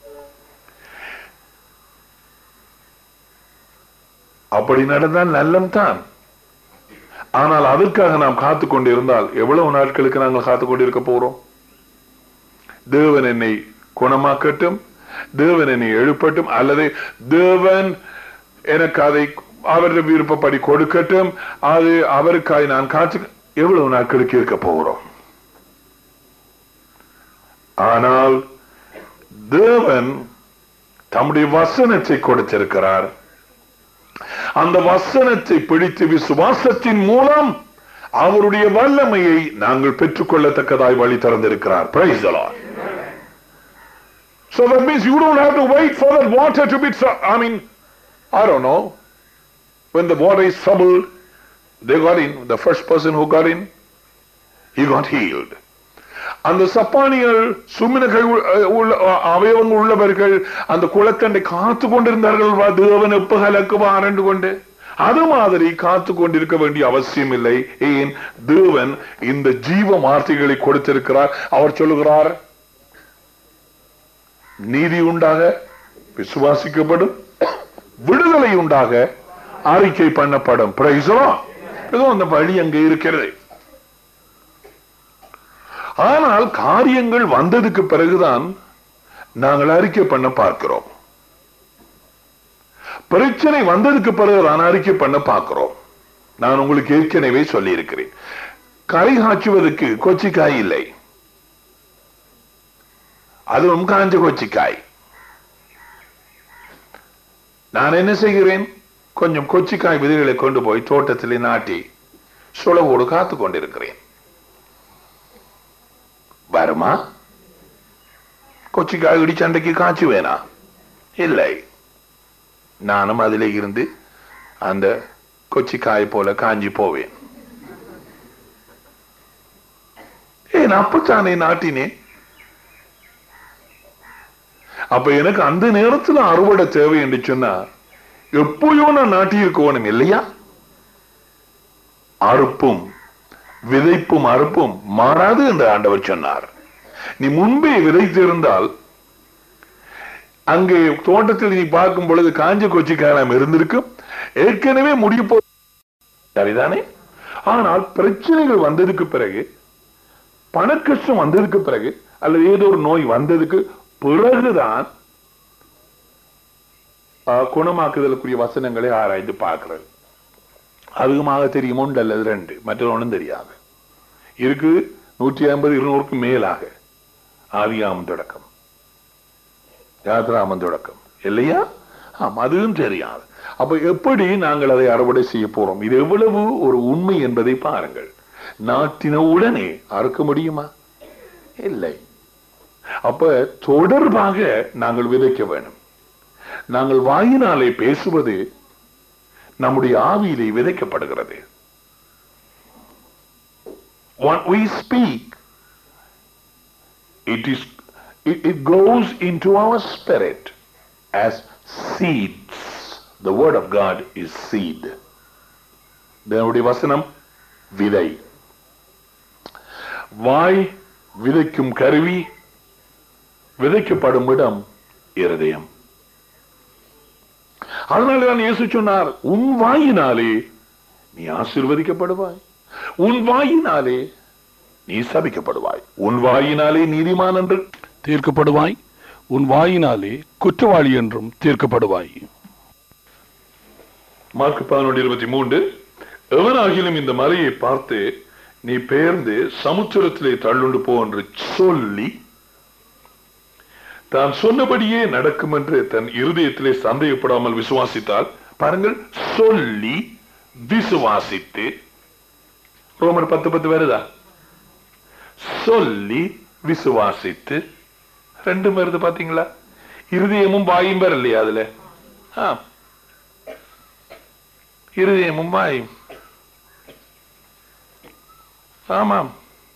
அப்படி நடந்தால் நல்லம் தான் ஆனால் அதற்காக நாம் காத்துக் கொண்டிருந்தால் எவ்வளவு நாட்களுக்கு நாங்கள் காத்துக் கொண்டிருக்க போறோம் தேவன் என்னை குணமாக்கட்டும் தேவன் என்னை எழுப்பட்டும் அல்லது தேவன் எனக்கு அதை அவருடைய விருப்பப்படி கொடுக்கட்டும் அது அவருக்காய் நான் காத்து எவ்வளவு நாட்களுக்கு இருக்க போகிறோம் ஆனால் தேவன் தம்முடைய வசனத்தை கொடுத்திருக்கிறார் அந்த வசனத்தை பிடித்து விசுவாசத்தின் மூலம் அவருடைய வல்லமையை நாங்கள் பெற்றுக்கொள்ளத்தக்கதாய் வழி திறந்திருக்கிறார் Praise the Lord. So that means you don't have to wait for that water to be, tr- I mean, I don't know. When the water is troubled, they got in. The first person who got in, he got healed. அந்த சப்பானிகள் சுமினகள் உள்ள அவயவங்கள் உள்ளவர்கள் அந்த குளத்தண்டை காத்து கொண்டிருந்தார்கள் வா, தேவன் எப்ப கலக்குவார் என்று கொண்டு அது மாதிரி காத்து கொண்டிருக்க வேண்டிய அவசியம் இல்லை ஏன் தேவன் இந்த ஜீவ வார்த்தைகளை கொடுத்திருக்கிறார் அவர் சொல்லுகிறார் நீதி உண்டாக விசுவாசிக்கப்படும் விடுதலை உண்டாக அறிக்கை பண்ணப்படும் Praise the Lord. ஏதோ அந்த வழி அங்கே இருக்கிறது ஆனால் காரியங்கள் வந்ததுக்கு பிறகுதான் நாங்கள் அறிக்கை பண்ண பார்க்கிறோம் பிரச்சனை வந்ததுக்கு பிறகுதான் அறிக்கை பண்ண பார்க்கிறோம் நான் உங்களுக்கு ஏற்கனவே சொல்லி இருக்கிறேன் கரை காய்ச்சுவதற்கு கொச்சிக்காய் இல்லை அதுவும் காஞ்ச கொச்சிக்காய் நான் என்ன செய்கிறேன் கொஞ்சம் கொச்சிக்காய் விதைகளை கொண்டு போய் தோட்டத்திலே நாட்டி சுளவோடு காத்து கொண்டிருக்கிறேன் வருமா கொச்சிக்காய் இடிச்சண்டைக்கு காய்ச்சி வேணா இல்லை நானும் அதிலே இருந்து அந்த கொச்சிக்காய் போல காஞ்சி போவேன் ஏன் அப்பத்தானே நாட்டினேன் அப்ப எனக்கு அந்த நேரத்துல அறுவடை தேவை என்று சொன்னா எப்பயோ நான் நாட்டி இருக்கணும் இல்லையா அறுப்பும் விதைப்பும் அறுப்பும் மாறாது என்று ஆண்டவர் சொன்னார் நீ முன்பே விதைத்திருந்தால் அங்கே தோட்டத்தில் நீ பார்க்கும் பொழுது காஞ்ச கொச்சிக்காயம் இருந்திருக்கும் ஏற்கனவே முடிய போ சரிதானே ஆனால் பிரச்சனைகள் வந்ததுக்கு பிறகு பணக்கஷ்டம் வந்ததுக்கு பிறகு அல்லது ஏதோ ஒரு நோய் வந்ததுக்கு பிறகுதான் ஆஹ், குணமாக்குதலுக்குரிய வசனங்களை ஆராய்ந்து பார்க்கிறது அதிகமாக தெரியும் ஒன்று அல்லது ரெண்டு மற்ற ஒன்றும் தெரியாது இருக்கு நூற்றி ஐம்பது இருநூறுக்கு மேலாக ஆதியாமம் தொடக்கம் யாத்ராமம் தொடக்கம் இல்லையா ஆம் அதுவும் தெரியாது அப்ப எப்படி நாங்கள் அதை அறுவடை செய்ய போறோம் இது எவ்வளவு ஒரு உண்மை என்பதை பாருங்கள் நாட்டின உடனே அறுக்க முடியுமா இல்லை அப்ப தொடர்பாக நாங்கள் விதைக்க வேண்டும் நாங்கள் வாயினாலே பேசுவது நம்முடைய ஆவியிலே விதைக்கப்படுகிறது what we speak it is it, it goes into our spirit as seeds the word of god is seed தேவனுடைய வசனம் விதை வாய் விதைக்கும் கருவி விதைக்கப்படும் இடம் இருதயம் அதனால்தான் இயேசு சொன்னார் உன் வாயினாலே நீ ஆசீர்வதிக்கப்படுவாய் உன் வாயினாலே நீ சபிக்கப்படுவாய் உன் வாயினாலே நீதிமான் என்று தீர்க்கப்படுவாய் உன் வாயினாலே குற்றவாளி என்றும் தீர்க்கப்படுவாய் மார்க் பதினொன்று இருபத்தி மூன்று எவனாகிலும் இந்த மலையை பார்த்து நீ பெயர்ந்து சமுத்திரத்திலே தள்ளுண்டு போ என்று சொல்லி தான் சொன்னபடியே நடக்கும் என்று தன் இருதயத்திலே சந்தேகப்படாமல் விசுவாசித்தால் பாருங்கள் சொல்லி விசுவாசித்து ரோமர் பத்து பத்து வருதா சொல்லி விசுவாசித்து ரெண்டும் வருது பாத்தீங்களா இருதயமும் வாயும் வரலையா அதுல ஆ இருதயமும் வாயும் ஆமாம்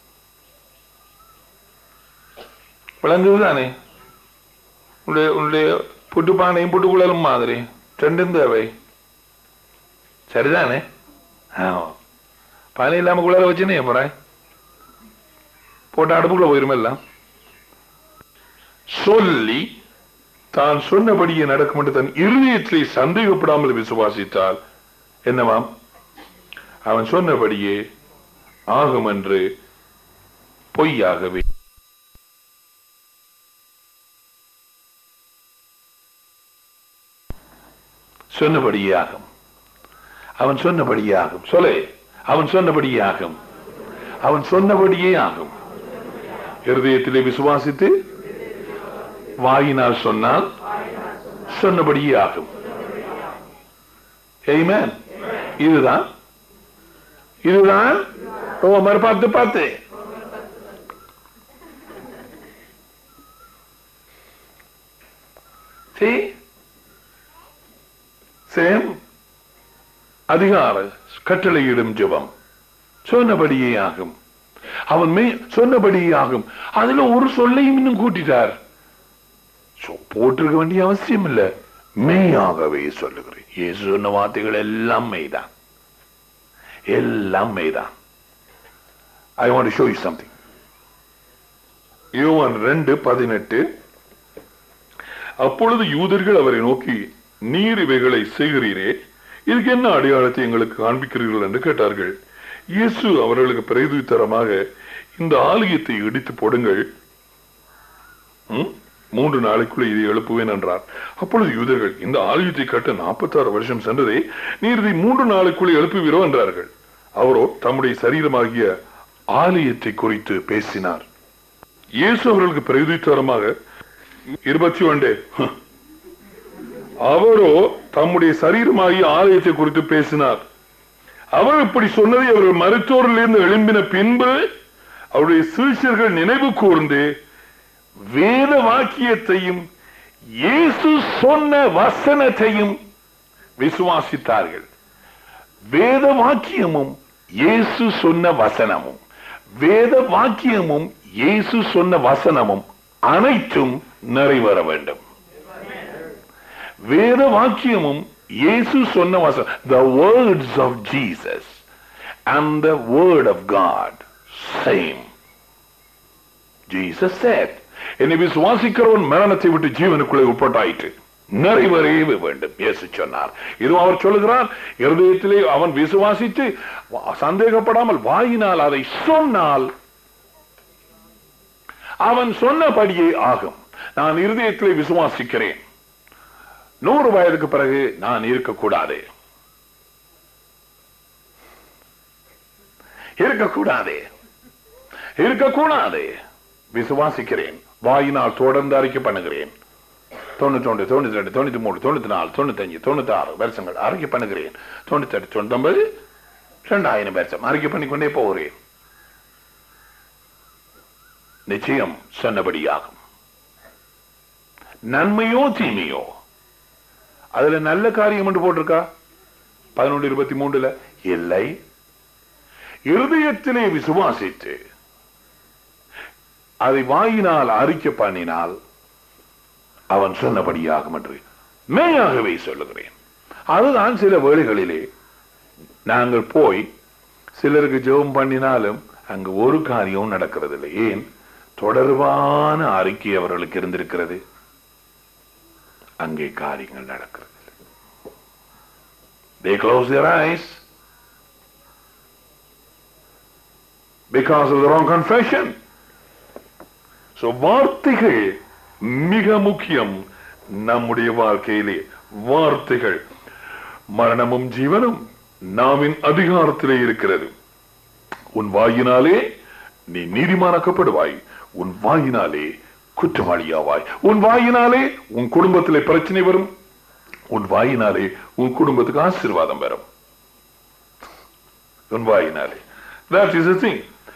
விளங்குது தானே உன்னுடைய உன்னுடைய புட்டுப்பானையும் புட்டுக்குழலும் மாதிரி ரெண்டும் தேவை சரிதானே ஆமா பானை இல்லாம குழல வச்சுனே போறேன் போட்டு அடுப்புக்குள்ள போயிருமே எல்லாம் சொல்லி தான் சொன்னபடியே நடக்கும் என்று தன் இருதயத்திலே சந்தேகப்படாமல் விசுவாசித்தால் என்னவாம் அவன் சொன்னபடியே ஆகும் என்று பொய்யாகவே சொன்னபடியே ஆகும் அவன் சொன்னபடியே ஆகும் சொல்லு அவன் சொன்னபடியே ஆகும் அவன் சொன்னபடியே ஆகும் இருதயத்திலே விசுவாசித்து வாயினால் சொன்னால் சொன்னபடியே ஆகும் Amen. இதுதான் இதுதான் ரோமர் பத்து பத்து See? Same. அதிகார கட்டளையிடும் ஜெபம் சொன்னபடியே ஆகும் அவன் மெய் சொன்னபடியே ஆகும் அதுல ஒரு சொல்லையும் இன்னும் கூட்டிட்டார் சொ- போட்டிருக்க வேண்டிய அவசியம் இல்ல மெய்யாகவே சொல்லுகிறேன் இயேசு சொன்ன வார்த்தைகள் எல்லாம் மெய்தான் எல்லாம் மெய்தான் I want show you something யோவான் ரெண்டு பதினெட்டு அப்பொழுது யூதர்கள் அவரை நோக்கி நீர் இவைகளை செய்கிறீரே இதுக்கு என்ன அடையாளத்தை எங்களுக்கு காண்பிக்கிறீர்கள் என்று கேட்டார்கள் இயேசு அவர்களுக்கு பிரதித்தரமாக இந்த ஆலயத்தை இடித்து போடுங்கள் ம்? மூன்று நாளைக்குள்ள இதை எழுப்புவேன் என்றார் அப்பொழுது யூதர்கள் இந்த ஆலயத்தை கட்ட நாற்பத்தாறு வருஷம் சென்றதே நீர் இதை மூன்று நாளைக்குள்ள எழுப்புவீரோ என்றார்கள் அவரோ தம்முடைய சரீரமாகிய ஆலயத்தை குறித்து பேசினார் இயேசு அவர்களுக்கு பிரதித்தரமாக இருபத்தி ஒன்று அவரோ தம்முடைய சரீரமாகிய ஆலயத்தை குறித்து பேசினார் அவர் இப்படி சொன்னதை அவர்கள் மருத்துவரிலிருந்து எழும்பின பின்பு அவருடைய சீஷர்கள் நினைவு கூர்ந்து வேத வாக்கியத்தையும் இயேசு சொன்ன வசனத்தையும் விசுவாசித்தார்கள் வேத வாக்கியமும் இயேசு சொன்ன வசனமும் வேத வாக்கியமும் இயேசு சொன்ன வசனமும் அனைத்தும் நிறைவேற வேண்டும் வேத வாக்கியமும் இயேசு சொன்ன வசனம் the words of Jesus and the word of God same Jesus said என்னை விசுவாசிக்கிறவன் மரணத்தை விட்டு ஜீவனுக்குள்ளே உட்பட்டாயிற்று நிறைவேறவே வேண்டும் இயேசு சொன்னார் இதுவும் அவர் சொல்லுகிறார் இருதயத்திலே அவன் விசுவாசித்து வா- சந்தேகப்படாமல் வாயினால் அதை சொன்னால் அவன் சொன்னபடியே ஆகும் நான் இருதயத்திலே விசுவாசிக்கிறேன் நூறு வயதுக்கு பிறகு நான் இருக்கக்கூடாது இருக்கக்கூடாது இருக்கக்கூடாது விசுவாசிக்கிறேன் வாயினால் தொடர்ந்து அறிக்கை பண்ணுகிறேன் தொண்ணூத்தி ஒன்று தொண்ணூத்தி ரெண்டு தொண்ணூத்தி மூணு தொண்ணூத்தி நாலு தொண்ணூத்தஞ்சு தொண்ணூத்தி ஆறு வருஷங்கள் அறிக்கை பண்ணுகிறேன் தொண்ணூத்தி எட்டு தொண்ணூத்தொன்பது ரெண்டாயிரம் வருஷம் அறிக்கை பண்ணிக்கொண்டே போகிறேன் நிச்சயம் சொன்னபடியாகும் நன்மையோ தீமையோ அதுல நல்ல காரியம் என்று போட்டிருக்கா பதினொன்று இருபத்தி மூன்றுல இல்லை இருதயத்திலே விசுவாசித்து அதை வாயினால் அறிக்கை பண்ணினால் அவன் சொன்னபடியாகும் என்று மெய்யாகவே சொல்லுகிறேன் அதுதான் சில வேளைகளிலே நாங்கள் போய் சிலருக்கு ஜெபம் பண்ணினாலும் அங்கு ஒரு காரியம் நடக்கிறதில்லை ஏன் தொடர்பான அறிக்கை அவர்களுக்கு இருந்திருக்கிறது அங்கே காரியங்கள் நடக்கிறது They close their eyes because of the wrong confession. So வார்த்தைகள் மிக முக்கியம் நம்முடைய வாழ்க்கையிலே வார்த்தைகள் மரணமும் ஜீவனும் நாவின் அதிகாரத்திலே இருக்கிறது உன் வாயினாலே நீ நீதிமானாக்கப்படுவாய் உன் வாயினாலே குற்றவாளியாவாய் உன் வாயினாலே உன் குடும்பத்திலே பிரச்சனை வரும் உன் வாயினாலே உன் குடும்பத்துக்கு ஆசீர்வாதம் வரும் உன் வாயினாலே that is the thing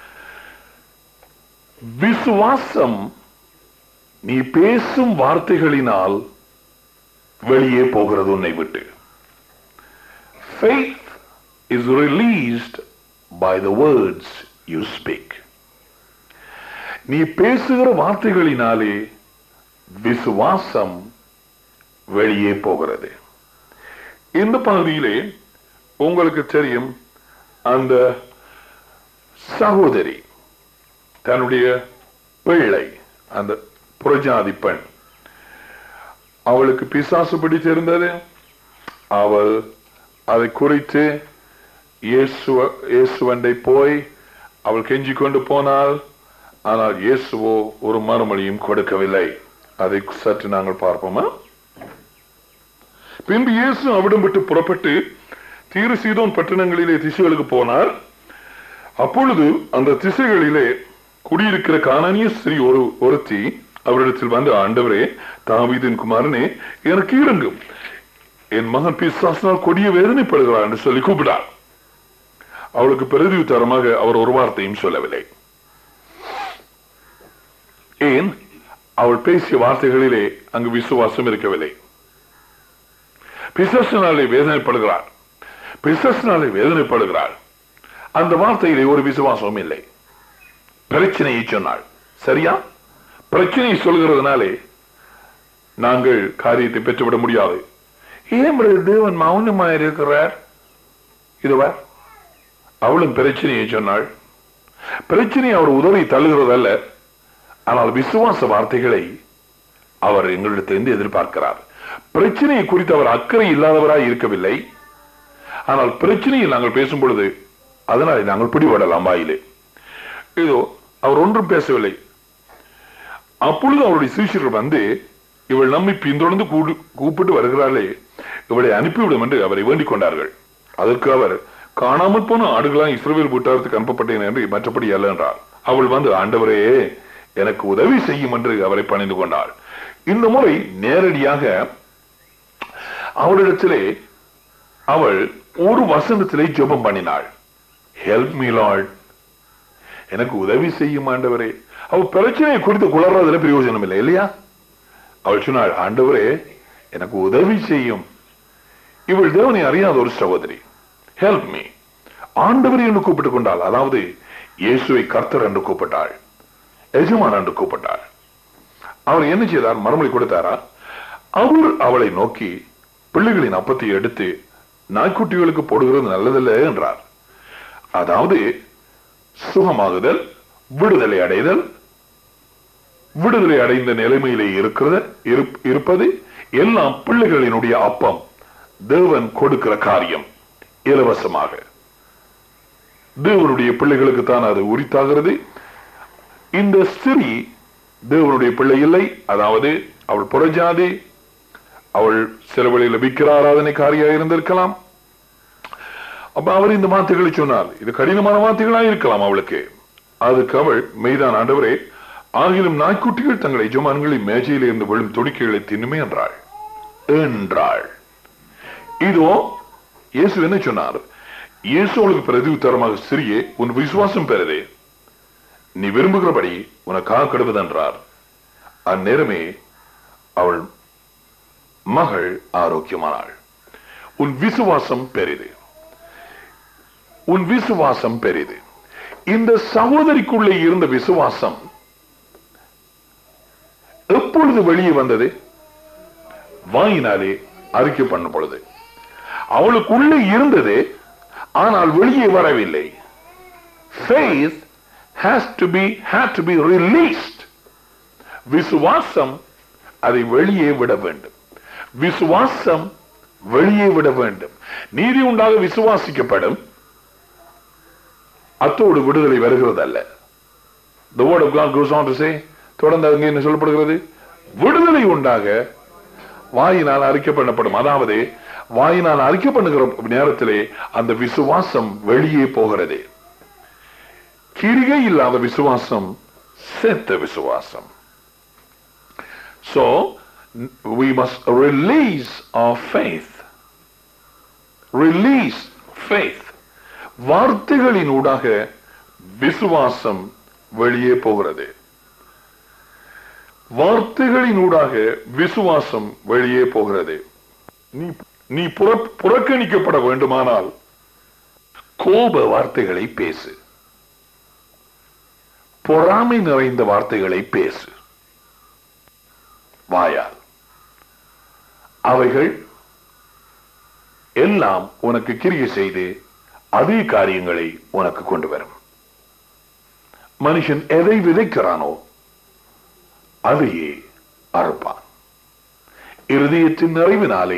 விசுவாசம் நீ பேசும் வார்த்தைகளினால் வெளியே போகிறது உன்னை விட்டு faith is released by the words you speak நீ பேசுகிற வார்த்தைகளினாலே விசுவாசம் வெளியே போகிறது இந்த பகுதியிலே உங்களுக்கு தெரியும் அந்த சகோதரி தன்னுடைய பிள்ளை அந்த புறஜாதி பெண் அவளுக்கு பிசாசு பிடித்திருந்தது அவள் அதை குறித்து இயேசுவ இயேசுவண்டை போய் அவள் கெஞ்சி கொண்டு போனாள் ஆனால் இயேசுவோ ஒரு மறுமொழியும் கொடுக்கவில்லை அதை சற்று நாங்கள் பார்ப்போமா பின்பு இயேசு அவிடம் விட்டு புறப்பட்டு தீரு சீதோன் பட்டணங்களிலே திசைகளுக்கு போனார் அப்பொழுது அந்த திசைகளிலே குடியிருக்கிற காணானிய ஸ்ரீ ஒரு ஒருத்தி அவரிடத்தில் வந்து ஆண்டவரே தாவீதின் குமாரனே எனக்கு இறங்கும் என் மகன் பிசாசினால் கொடிய வேதனைப்படுகிறார் என்று சொல்லி கூப்பிட்டார் அவளுக்கு பிரதியுத்தரமாக அவர் ஒரு வார்த்தையும் சொல்லவில்லை ஏன் அவள் பேசிய வார்த்தைகளிலே அங்கு விசுவாசம் இருக்கவில்லை பிசாசினாலே வேதனைப்படுகிறார் பிசாசினாலே வேதனைப்படுகிறார் அந்த வார்த்தையிலே ஒரு விசுவாசம் இல்லை பிரச்சனையை சொன்னாள் சரியா பிரச்சனையை சொல்கிறதுனாலே நாங்கள் காரியத்தை பெற்றுவிட முடியாது ஏன் பிரதர் தேவன் மௌனமா இருக்கிறார் இதுவா அவளும் பிரச்சனையை சொன்னாள் பிரச்சனை அவர் உதவி தள்ளுகிறதல்ல ஆனால் விசுவாச வார்த்தைகளை அவர் எங்களிடத்திலிருந்து எதிர்பார்க்கிறார் பிரச்சனையை குறித்து அவர் அக்கறை இல்லாதவராய் இருக்கவில்லை ஆனால் பிரச்சனையில் நாங்கள் பேசும் பொழுது அதனாலே நாங்கள் பிடிபடலாம் வாயிலே இதோ அவர் ஒன்றும் பேசவில்லை அப்பொழுது அவருடைய சீஷர்கள் வந்து இவள் நம்மை பின்தொடர்ந்து கூடு- கூப்பிட்டு வருகிறாளே இவளை அனுப்பிவிடும் என்று அவரை வேண்டிக் கொண்டார்கள் அதற்கு அவர் காணாமல் போன ஆடுகளாம் இஸ்ரவேல் வீட்டாரத்துக்கு அனுப்பப்பட்டேன் என்று மற்றபடி அல்ல என்றார் அவள் வந்து ஆண்டவரே எனக்கு உதவி செய்யும் என்று அவரை பணிந்து கொண்டாள் இந்த முறை நேரடியாக அவரிடத்திலே அவள் ஒரு வசனத்திலே ஜெபம் பண்ணினாள் ஹெல்ப் மீ லார்ட் எனக்கு உதவி செய்யும் ஆண்டவரே அவள் பிரச்சனையை குறித்து குளறதுல பிரயோஜனம் இல்லை இல்லையா அவள் சொன்னாள் ஆண்டவரே எனக்கு உதவி செய்யும் இவள் தேவனை அறியாத ஒரு சகோதரி ஹெல்ப் மீ ஆண்டவர் என்று கூப்பிட்டுக் கொண்டாள் அதாவது இயேசுவை கர்த்தர் என்று கூப்பிட்டாள் எஜமான் என்று கூப்பிட்டாள் அவர் என்ன செய்தார் மறுமொழி கொடுத்தாரா அவர் அவளை நோக்கி பிள்ளைகளின் அப்பத்தை எடுத்து நாய்க்குட்டிகளுக்கு போடுகிறது நல்லதல்ல என்றார் அதாவது சுகமாகுதல் விடுதலை அடைதல் விடுதலை அடைந்த நிலைமையிலே இருக்கிறது இருப்- இருப்பது எல்லாம் பிள்ளைகளினுடைய அப்பம் தேவன் கொடுக்கிற காரியம் இலவசமாக தேவனுடைய பிள்ளைகளுக்கு தான் அது உரித்தாகிறது இந்த ஸ்திரீ தேவனுடைய பிள்ளை இல்லை அதாவது அவள் புறஜாதி அவள் சில வழியில் விக்கிர ஆராதனைக்காரியா இருந்திருக்கலாம் அப்ப அவர் இந்த வார்த்தைகளை சொன்னார் இது கடினமான வார்த்தைகளா இருக்கலாம் அவளுக்கு அதுக்கு அவள் மெய்தான் ஆண்டவரே ஆகிலும் நாய்க்குட்டிகள் தங்கள் எஜமான்களின் மேஜையில் இருந்து விழும் துடிக்கைகளை தின்னுமே என்றாள் என்றாள் இதோ இயேசு என்ன சொன்னார் இயேசு அவளுக்கு பிரதி உத்தரமாக சிறியே உன் விசுவாசம் பெறதே நீ விரும்புகிறபடி உனக்காக கெடுவதென்றார் அந்நேரமே அவள் மகள் ஆரோக்கியமானாள் உன் விசுவாசம் பெரிது உன் விசுவாசம் பெரிது இந்த சகோதரிக்குள்ளே இருந்த விசுவாசம் எப்பொழுது வெளியே வந்தது வாயினாலே அறிக்கை பண்ணும் பொழுது அவளுக்குள்ளே இருந்தது ஆனால் வெளியே வரவில்லை faith has to be had to be released விசுவாசம் அதை வெளியே விட வேண்டும் விசுவாசம் வெளியே விட வேண்டும் நீதி உண்டாக விசுவாசிக்கப்படும் அத்தோடு விடுதலை வருகிறது அல்ல the word of God goes on to say தொடர்ந்து அங்கே என்ன சொல்லப்படுகிறது விடுதலை உண்டாக வாயினால் அறிக்கை பண்ணப்படும் அதாவது வாயினால் அறிக்கை பண்ணுகிற நேரத்திலே அந்த விசுவாசம் வெளியே போகிறது கிரிகை இல்லாத விசுவாசம் செத்த விசுவாசம் so we must release our faith release faith வார்த்தைகளின் ஊடாக விசுவாசம் வெளியே போகிறது வார்த்தைகளின் ஊடாக விசுவாசம் வெளியே போகிறது நீ நீ புற- புறக்கணிக்கப்பட வேண்டுமானால் கோப வார்த்தைகளை பேசு பொறாமை நிறைந்த வார்த்தைகளை பேசு வாயால் அவைகள் எல்லாம் உனக்கு கிரியை செய்து அதே காரியங்களை உனக்கு கொண்டு வரும் மனுஷன் எதை விதைக்கிறானோ அதையே அறுப்பான் இருதயத்தின் நிறைவினாலே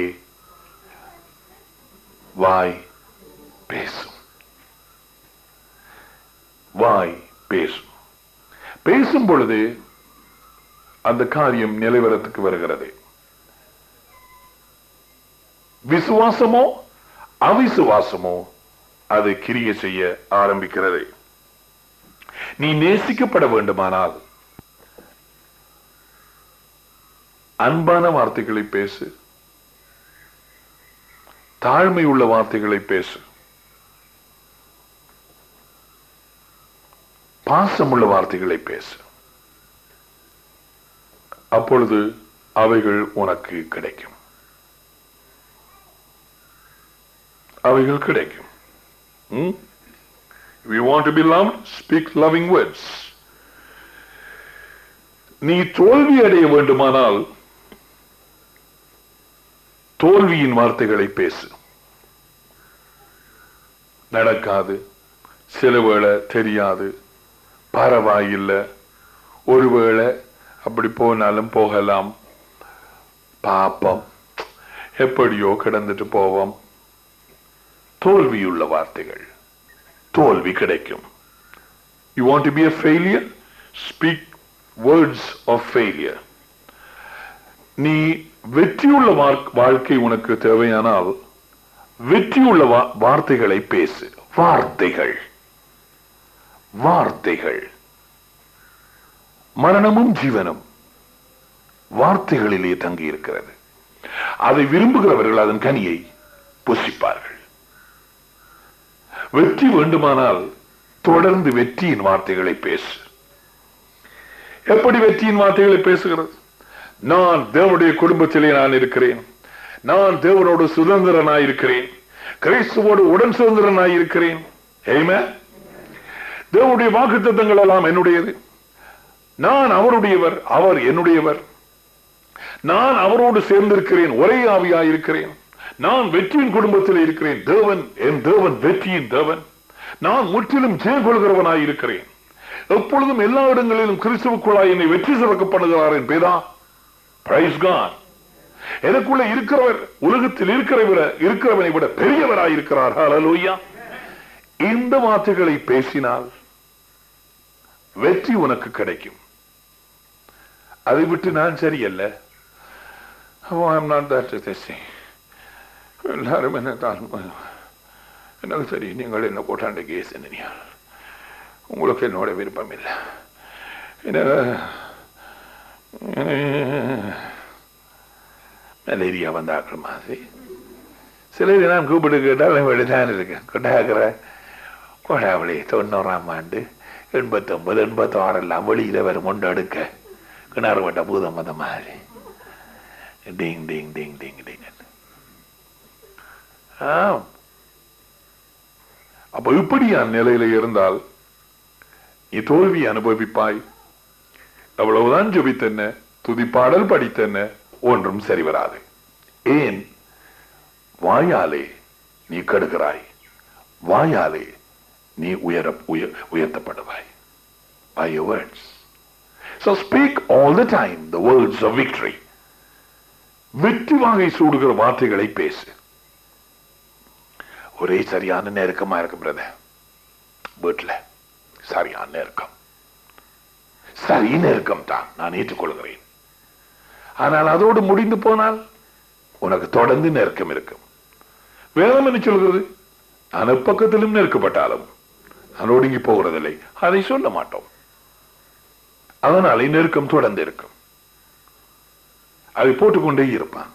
வாய் பேசும் வாய் பேசும் பேசும் பொழுது அந்த காரியம் நிலைவரத்துக்கு வருகிறது விசுவாசமோ அவிசுவாசமோ அது கிரிய செய்ய ஆரம்பிக்கிறது நீ நேசிக்கப்பட வேண்டுமானால் அன்பான வார்த்தைகளை பேசு தாழ்மை உள்ள வார்த்தைகளை பேசு பாசமுள்ள வார்த்தைகளை பேசு அப்பொழுது அவைகள் உனக்கு கிடைக்கும் அவைகள் கிடைக்கும் Hmm? If you want to be loved, speak loving words. நீ தோல்வி அடைய வேண்டுமானால் தோல்வியின் வார்த்தைகளை பேசு நடக்காது சில வேளை தெரியாது பரவாயில்லை ஒருவேளை அப்படி போனாலும் போகலாம் பாப்பம் எப்படியோ கிடந்துட்டு போவோம் தோல்வியுள்ள வார்த்தைகள் தோல்வி கிடைக்கும் you want to be a failure speak words of failure நீ வெற்றியுள்ள வார்க்- வாழ்க்கை உனக்கு தேவையானால் வெற்றியுள்ள வா- வார்த்தைகளை பேசு வார்த்தைகள் வார்த்தைகள் மரணமும் ஜீவனும் வார்த்தைகளிலே தங்கி இருக்கிறது அதை விரும்புகிறவர்கள் அதன் கனியை புசிப்பார்கள் வெற்றி வேண்டுமானால் தொடர்ந்து வெற்றியின் வார்த்தைகளை பேசு எப்படி வெற்றியின் வார்த்தைகளை பேசுகிறது நான் தேவனுடைய குடும்பத்திலே நான் இருக்கிறேன் நான் தேவனோடு சுதந்திரனாய் இருக்கிறேன் கிறிஸ்துவோடு உடன் சுதந்திரனாய் இருக்கிறேன் ஏமே தேவனுடைய வாக்குத்தத்தங்கள் எல்லாம் என்னுடையது நான் அவருடையவர் அவர் என்னுடையவர் நான் அவரோடு சேர்ந்திருக்கிறேன் ஒரே ஆவியாய் இருக்கிறேன் நான் வெற்றியின் குடும்பத்தில் இருக்கிறேன் தேவன் என் தேவன் வெற்றியின் தேவன் நான் முற்றிலும் ஜெயம் கொள்கிறவனாய் இருக்கிறேன் எப்பொழுதும் எல்லா இடங்களிலும் கிறிஸ்துவுக்குள்ளாய் என்னை வெற்றி சிறக்கப்படுகிறார் என் பேதா பிரைஸ் கான் எனக்குள்ள இருக்கிறவர் உலகத்தில் இருக்கிறவர இருக்கிறவனை விட பெரியவராய் இருக்கிறார் ஹalleluya இந்த வார்த்தைகளை பேசினால் வெற்றி உனக்கு கிடைக்கும் அதை விட்டு நான் சரியல்ல Oh, I'm not that this thing. எல்லாரும் என்ன தான் எனக்கு சரி நீங்கள் என்ன போட்டாண்ட கேஸ் என்ன உங்களுக்கு என்னோட விருப்பம் இல்லை மலேரியா வந்தாக்கள் மாதிரி சிலர் நான் கூப்பிட்டு கேட்டால் வெளிதான் இருக்கேன் கொண்டாகிற கொடாவளி தொண்ணூறாம் ஆண்டு எண்பத்தொன்பது எண்பத்தாறு எல்லாம் வெளியில வரும் கொண்டு எடுக்க கிணறு வட்ட பூதம் வந்த மாதிரி டிங் டிங் டிங் டிங் டிங் ஆம் அப்ப இப்படியான நிலையில இருந்தால் நீ தோல்வி அனுபவிப்பாய் அவ்வளவுதான் ஜெபித்தென்ன துதிப்பாடல் படித்தென்ன ஒன்றும் சரி வராது ஏன் வாயாலே நீ கெடுகிறாய் வாயாலே நீ உயர உய- உயர்த்தப்படுவாய் by your words so speak all the time the words of victory வெற்றி வாகை சூடுகிற வார்த்தைகளை பேசு ஒரே சரியான நெருக்கமா இருக்கு பிரதர் வீட்டுல சரியான நெருக்கம் சரி நெருக்கம் தான் நான் ஏற்றுக்கொள்கிறேன் ஆனால் அதோடு முடிந்து போனால் உனக்கு தொடர்ந்து நெருக்கம் இருக்கும் வேதம் என்ன சொல்கிறது நான் எப்பக்கத்திலும் நெருக்கப்பட்டாலும் நான் ஒடுங்கி போகிறதில்லை அதை சொல்ல மாட்டோம் அதனாலே நெருக்கம் தொடர்ந்து இருக்கும் அதை போட்டுக்கொண்டே இருப்பான்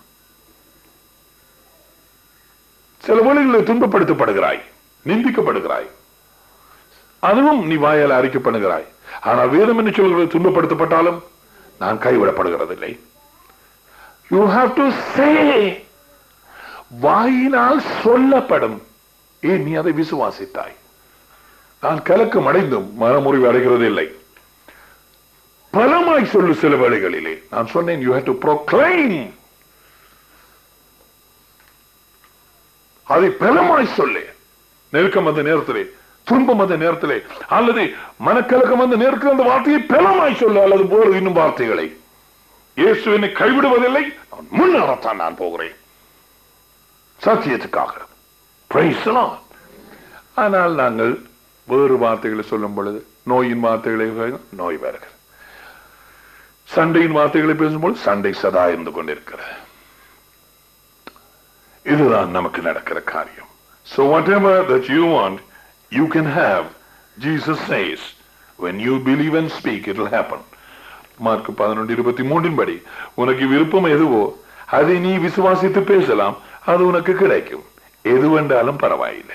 சில வேளைகளில் துன்பப்படுத்தப்படுகிறாய் நிந்திக்கப்படுகிறாய் அதுவும் நீ வாயால் அறிக்கப்படுகிறாய் ஆனால் வேதம் என்ன சொல்கிறது துன்பப்படுத்தப்பட்டாலும் நான் கைவிடப்படுகிறதில்லை யூ ஹாவ் டு சே வாயினால் சொல்லப்படும் ஏன் நீ அதை விசுவாசித்தாய் நான் கலக்கம் அடைந்தும் மனமுறிவு அடைகிறது இல்லை பலமாய் சொல்லு சில வேளைகளிலே நான் சொன்னேன் யூ ஹேவ் டு ப்ரோக்ளைம் அதை பலமாய் சொல்லு நெருக்கம் வந்த நேரத்திலே துன்பம் வந்த நேரத்திலே அல்லது மனக்கலக்கம் வந்த நேரத்தில் அந்த வார்த்தையை பலமாய் சொல்லு அல்லது போல இன்னும் வார்த்தைகளை இயேசு என்னை கைவிடுவதில்லை நான் முன்னேறத்தான் நான் போகிறேன் சத்தியத்துக்காக Praise the Lord. ஆனால் நாங்கள் வேறு வார்த்தைகளை சொல்லும் பொழுது நோயின் வார்த்தைகளை நோய் வருகிறது சண்டையின் வார்த்தைகளை பேசும்போது சண்டை சதா இருந்து கொண்டிருக்கிறது இதுதான் நமக்கு நடக்கிற காரியம் so whatever that you want you can have jesus says when you believe and speak it will happen Mark பதினொன்று இருபத்தி மூன்றின் படி உனக்கு விருப்பம் எதுவோ அதை நீ விசுவாசித்து பேசலாம் அது உனக்கு கிடைக்கும் எதுவென்றாலும் பரவாயில்லை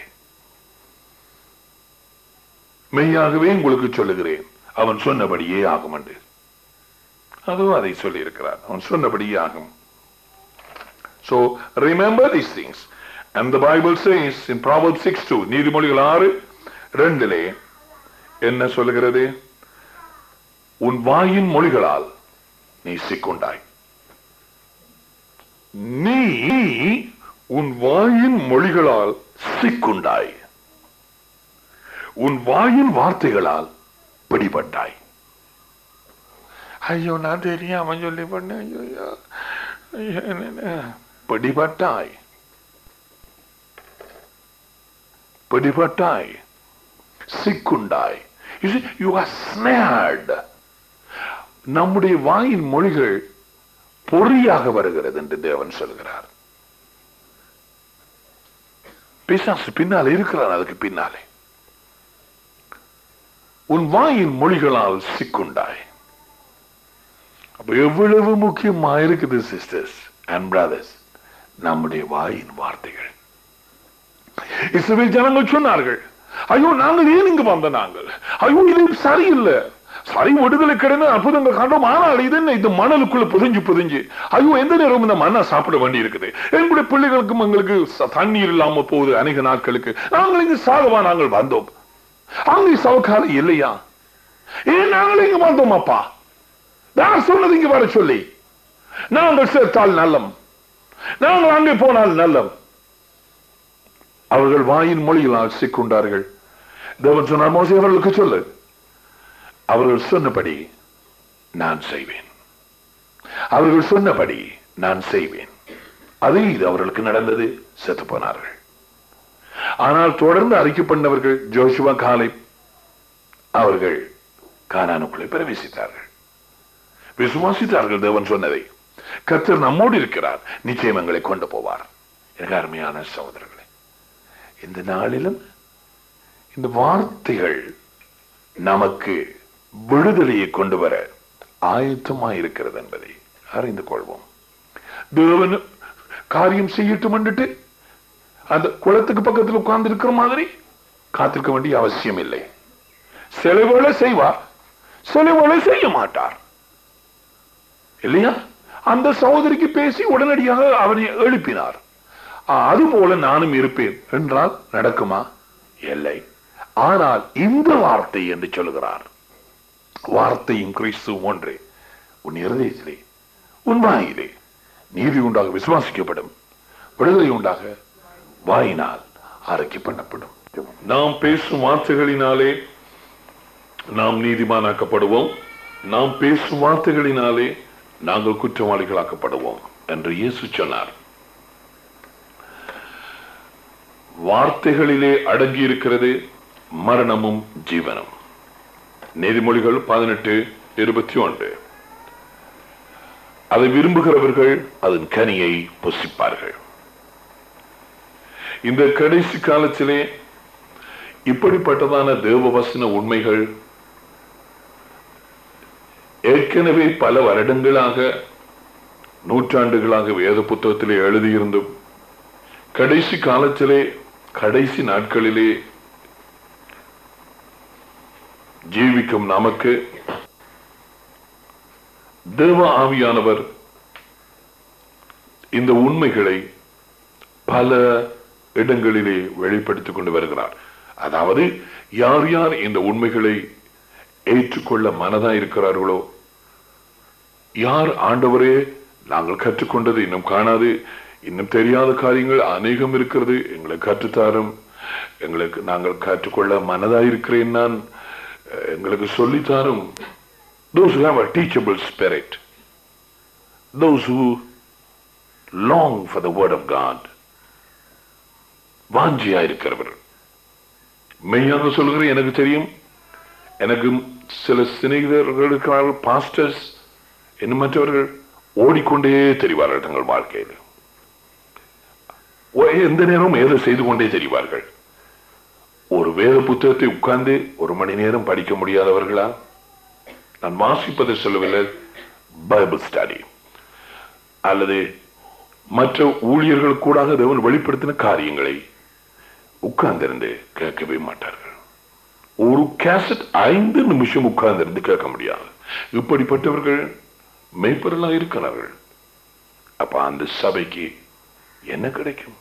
மெய்யாகவே உங்களுக்கு சொல்லுகிறேன் அவன் சொன்னபடியே ஆகும் என்று அதுவும் அதை சொல்லி இருக்கிறார் அவன் சொன்னபடியே ஆகும் So remember these things. And the Bible says in Proverbs 6 2, நீதிமொழிகள் ஆறு ரெண்டிலே என்ன சொல்லுகிறது உன் வாயின் மொழிகளால் நீ சிக்குண்டாய் நீ உன் வாயின் மொழிகளால் சிக்குண்டாய் உன் வாயின் வார்த்தைகளால் பிடிபட்டாய் ஐயோ நான் தெரியாம சொல்லி பண்ணேன் ஐயோ ஐயோ. ஐயோ, என்ன- பிடிபட்டாய் பிடிபட்டாய் சிக்குண்டாய் You see, you are snared. நம்முடைய வாயின் மொழிகள் பொறியாக வருகிறது என்று தேவன் சொல்கிறார் பிசாசு பின்னால் இருக்கிறான் அதுக்கு பின்னாலே உன் வாயின் மொழிகளால் சிக்குண்டாய் அப்ப எவ்வளவு முக்கியமா இருக்குது சிஸ்டர்ஸ் அண்ட் பிரதர்ஸ் நம்முடைய வாயின் வார்த்தைகள் இஸ்ரவேல் ஜனங்கள் சொன்னார்கள் ஐயோ நாங்கள் ஏன் இங்கு வந்த நாங்கள் ஐயோ இது சரியில்லை சரி விடுதலை கிடையாது அற்புதங்கள் கண்டோம் ஆனால் இது என்ன இது மணலுக்குள்ள புதிஞ்சு புதிஞ்சு ஐயோ எந்த நேரம் இந்த மண்ணை சாப்பிட வேண்டி இருக்குது எங்களுடைய பிள்ளைகளுக்கும் எங்களுக்கு ச- தண்ணீர் இல்லாம போகுது அநேக நாட்களுக்கு நாங்கள் இங்கு சாகவா நாங்கள் வந்தோம் அங்கே சவுக்காலம் இல்லையா ஏன் நாங்கள் இங்கு வந்தோம் அப்பா யார் சொன்னது இங்கு வர சொல்லி நாங்கள் சேர்த்தால் நல்லம் நாங்கள் அங்கே போனால் நல்லம் அவர்கள் வாயின் மொழிகளால் சிக்குண்டார்கள் தேவன் சொன்னார் மோசே அவர்களுக்கு சொல்லு அவர்கள் சொன்னபடி நான் செய்வேன் அவர்கள் சொன்னபடி நான் செய்வேன் அதே இது அவர்களுக்கு நடந்தது செத்து போனார்கள் ஆனால் தொடர்ந்து அறிக்கை பண்ணவர்கள் ஜோஷுவா காலை அவர்கள் கானானுக்குள்ளே பிரவேசித்தார்கள் விசுவாசித்தார்கள் தேவன் சொன்னதை கர்த்தர் நம்மோடு இருக்கிறார் நிச்சயம் எங்களை கொண்டு போவார் எனக்கு அருமையான சகோதரர்களே இந்த நாளிலும் இந்த வார்த்தைகள் நமக்கு விடுதலையை கொண்டு வர ஆயத்தமாய் இருக்கிறது என்பதை அறிந்து கொள்வோம் தேவன் காரியம் செய்யட்டும் என்றுட்டு அந்த குளத்துக்கு பக்கத்தில் உட்கார்ந்து இருக்கிற மாதிரி காத்திருக்க வேண்டிய அவசியம் இல்லை சில வேளை செய்வார் சில வேளை செய்ய மாட்டார் இல்லையா அந்த சகோதரிக்கு பேசி உடனடியாக அவனை எழுப்பினார் அதுபோல நானும் இருப்பேன் என்றால் நடக்குமா இல்லை ஆனால் இந்த வார்த்தை என்று சொல்லுகிறார் வார்த்தையும் கிறிஸ்து ஒன்றே உன் இருதயத்திலே உன் வாயிலே நீதி உண்டாக விசுவாசிக்கப்படும் விடுதலை உண்டாக வாயினால் அறிக்கை பண்ணப்படும் நாம் பேசும் வார்த்தைகளினாலே நாம் நீதிமானாக்கப்படுவோம் நாம் பேசும் வார்த்தைகளினாலே நாங்கள் குற்றவாளிகளாக்கப்படுவோம் என்று இயேசு சொன்னார் வார்த்தைகளிலே அடங்கி இருக்கிறது மரணமும் ஜீவனும் நீதிமொழிகள் பதினெட்டு இருபத்தி ஒன்று அதை விரும்புகிறவர்கள் அதன் கனியை புசிப்பார்கள் இந்த கடைசி காலத்திலே இப்படிப்பட்டதான தேவவசன உண்மைகள் ஏற்கனவே பல வருடங்களாக நூற்றாண்டுகளாக வேத புத்தகத்திலே எழுதியிருந்தும் கடைசி காலத்திலே கடைசி நாட்களிலே ஜீவிக்கும் நமக்கு தேவ ஆவியானவர் இந்த உண்மைகளை பல இடங்களிலே வெளிப்படுத்திக் கொண்டு வருகிறார் அதாவது யார் யார் இந்த உண்மைகளை ஏற்றுக்கொள்ள மனதா இருக்கிறார்களோ யார் ஆண்டவரே நாங்கள் கற்றுக்கொண்டது இன்னும் காணாது இன்னும் தெரியாத காரியங்கள் அநேகம் இருக்கிறது எங்களை கற்றுத்தாரும் எங்களுக்கு நாங்கள் கற்றுக்கொள்ள மனதா இருக்கிறேன் நான் அஹ், எங்களுக்கு சொல்லித்தாரும் those who have a teachable spirit those who long for the word of God வாஞ்சியா இருக்கிறவர்கள் மெய்யாக சொல்கிறேன் எனக்கு தெரியும் எனக்கு சில சிநேகிதர்கள் இருக்கிறார்கள் பாஸ்டர்ஸ் இன்னும் மற்றவர்கள் ஓடிக்கொண்டே தெரிவார்கள் தங்கள் வாழ்க்கையில் ஓ- எந்த நேரமும் ஏதோ செய்து கொண்டே தெரிவார்கள் ஒரு வேத புத்தகத்தை உட்கார்ந்து ஒரு மணி நேரம் படிக்க முடியாதவர்களா நான் வாசிப்பதை சொல்லவில்லை பைபிள் ஸ்டடி அல்லது மற்ற ஊழியர்கள் கூட தேவன் வெளிப்படுத்தின காரியங்களை உட்கார்ந்திருந்து கேட்கவே மாட்டார்கள் ஒரு கேசட் ஐந்து நிமிஷம் உட்கார்ந்திருந்து கேட்க முடியாது இப்படிப்பட்டவர்கள் மெய்ப்பொருளாக இருக்கிறார்கள் அப்ப அந்த சபைக்கு என்ன கிடைக்கும்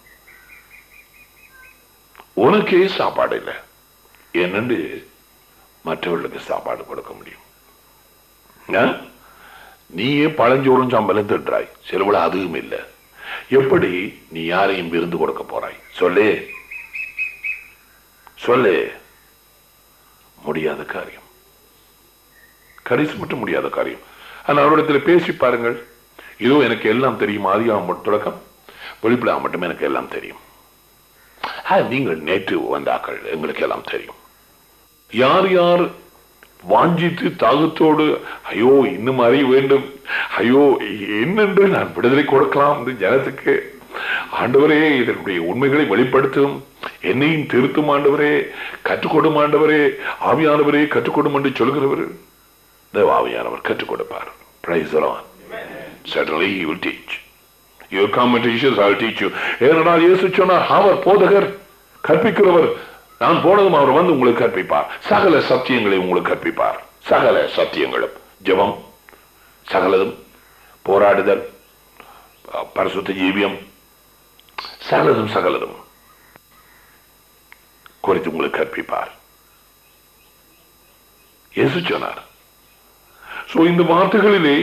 உனக்கே சாப்பாடு இல்லை என்னண்டு மற்றவர்களுக்கு சாப்பாடு கொடுக்க முடியும் ஆ? நீயே பழஞ்சோறும் சம்பளம் திட்டுறாய் செலவுல அதுவும் இல்லை எப்படி நீ யாரையும் விருந்து கொடுக்க போறாய் சொல்லு சொல்லு முடியாத காரியம் கடைசி மட்டும் முடியாத காரியம் ஆனா அவரிடத்தில் பேசி பாருங்கள் இதோ எனக்கு எல்லாம் தெரியும் ஆதியாகம் தொடக்கம் வெளிப்படையாக மட்டும் எனக்கு எல்லாம் தெரியும் ஆ, நீங்கள் நேற்று வந்தாக்கள் எங்களுக்கு எல்லாம் தெரியும் யார் யார் வாஞ்சித்து தாகத்தோடு ஐயோ இன்னும் அறிய வேண்டும் ஐயோ என்னென்று நான் விடுதலை கொடுக்கலாம் இந்த ஜனத்துக்கு ஆண்டவரே இதனுடைய உண்மைகளை வெளிப்படுத்தும் என்னையும் திருத்தும் ஆண்டவரே கற்றுக்கொடும் ஆண்டவரே ஆவியானவரே கற்றுக்கொடும் என்று சொல்கிறவர் தேவ ஆவியானவர் கற்றுக் கொடுப்பார் Praise the Lord. Certainly he will teach. Your commentations I'll teach you. ஏனென்றால் இயேசு சொன்னார் அவர் போதகர் கற்பிக்கிறவர் நான் போனதும் அவர் வந்து உங்களுக்கு கற்பிப்பார் சகல சத்தியங்களை உங்களுக்கு கற்பிப்பார் சகல சத்தியங்களும் ஜெபம் சகலதும் போராடுதல் அஹ், பரிசுத்த ஜீவியம் சகலதும் சகலதும் குறித்து உங்களுக்கு கற்பிப்பார் இயேசு சொன்னார் சோ இந்த வார்த்தைகளிலே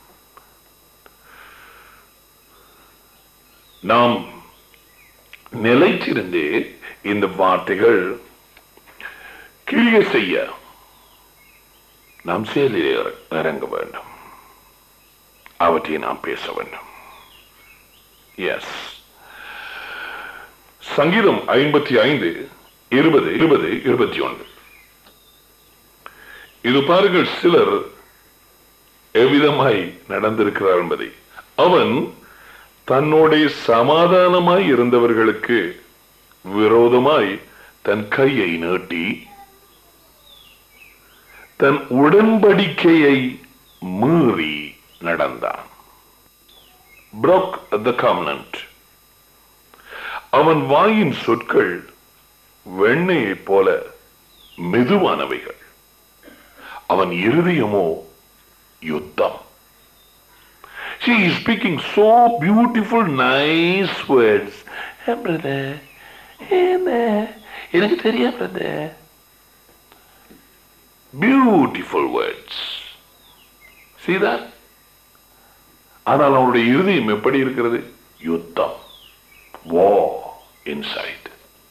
நாம் நிலைத்திருந்து இந்த வார்த்தைகள் கிளிய செய்ய நாம் செயலில் இற- இறங்க வேண்டும் அவற்றை நாம் பேச வேண்டும் எஸ் சங்கீதம் ஐம்பத்தி ஐந்து இருபது இருபது இருபத்தி ஒன்று இது பாருங்கள் சிலர் எவ்விதமாய் நடந்திருக்கிறார் என்பதை அவன் தன்னோட சமாதானமாய் இருந்தவர்களுக்கு விரோதமாய் தன் கையை நீட்டி தன் உடன்படிக்கையை மீறி நடந்தான் broke the covenant அவன் வாயின் சொற்கள் வெண்ணெயைப் போல மெதுவானவைகள் அவன் இருதயமோ யுத்தம் She is speaking so beautiful, nice words. Hey, brother. என்ன எனக்கு தெரியும் brother. Beautiful words. See that? ஆனால் அவருடைய இருதயம் எப்படி இருக்கிறது யுத்தம் war inside.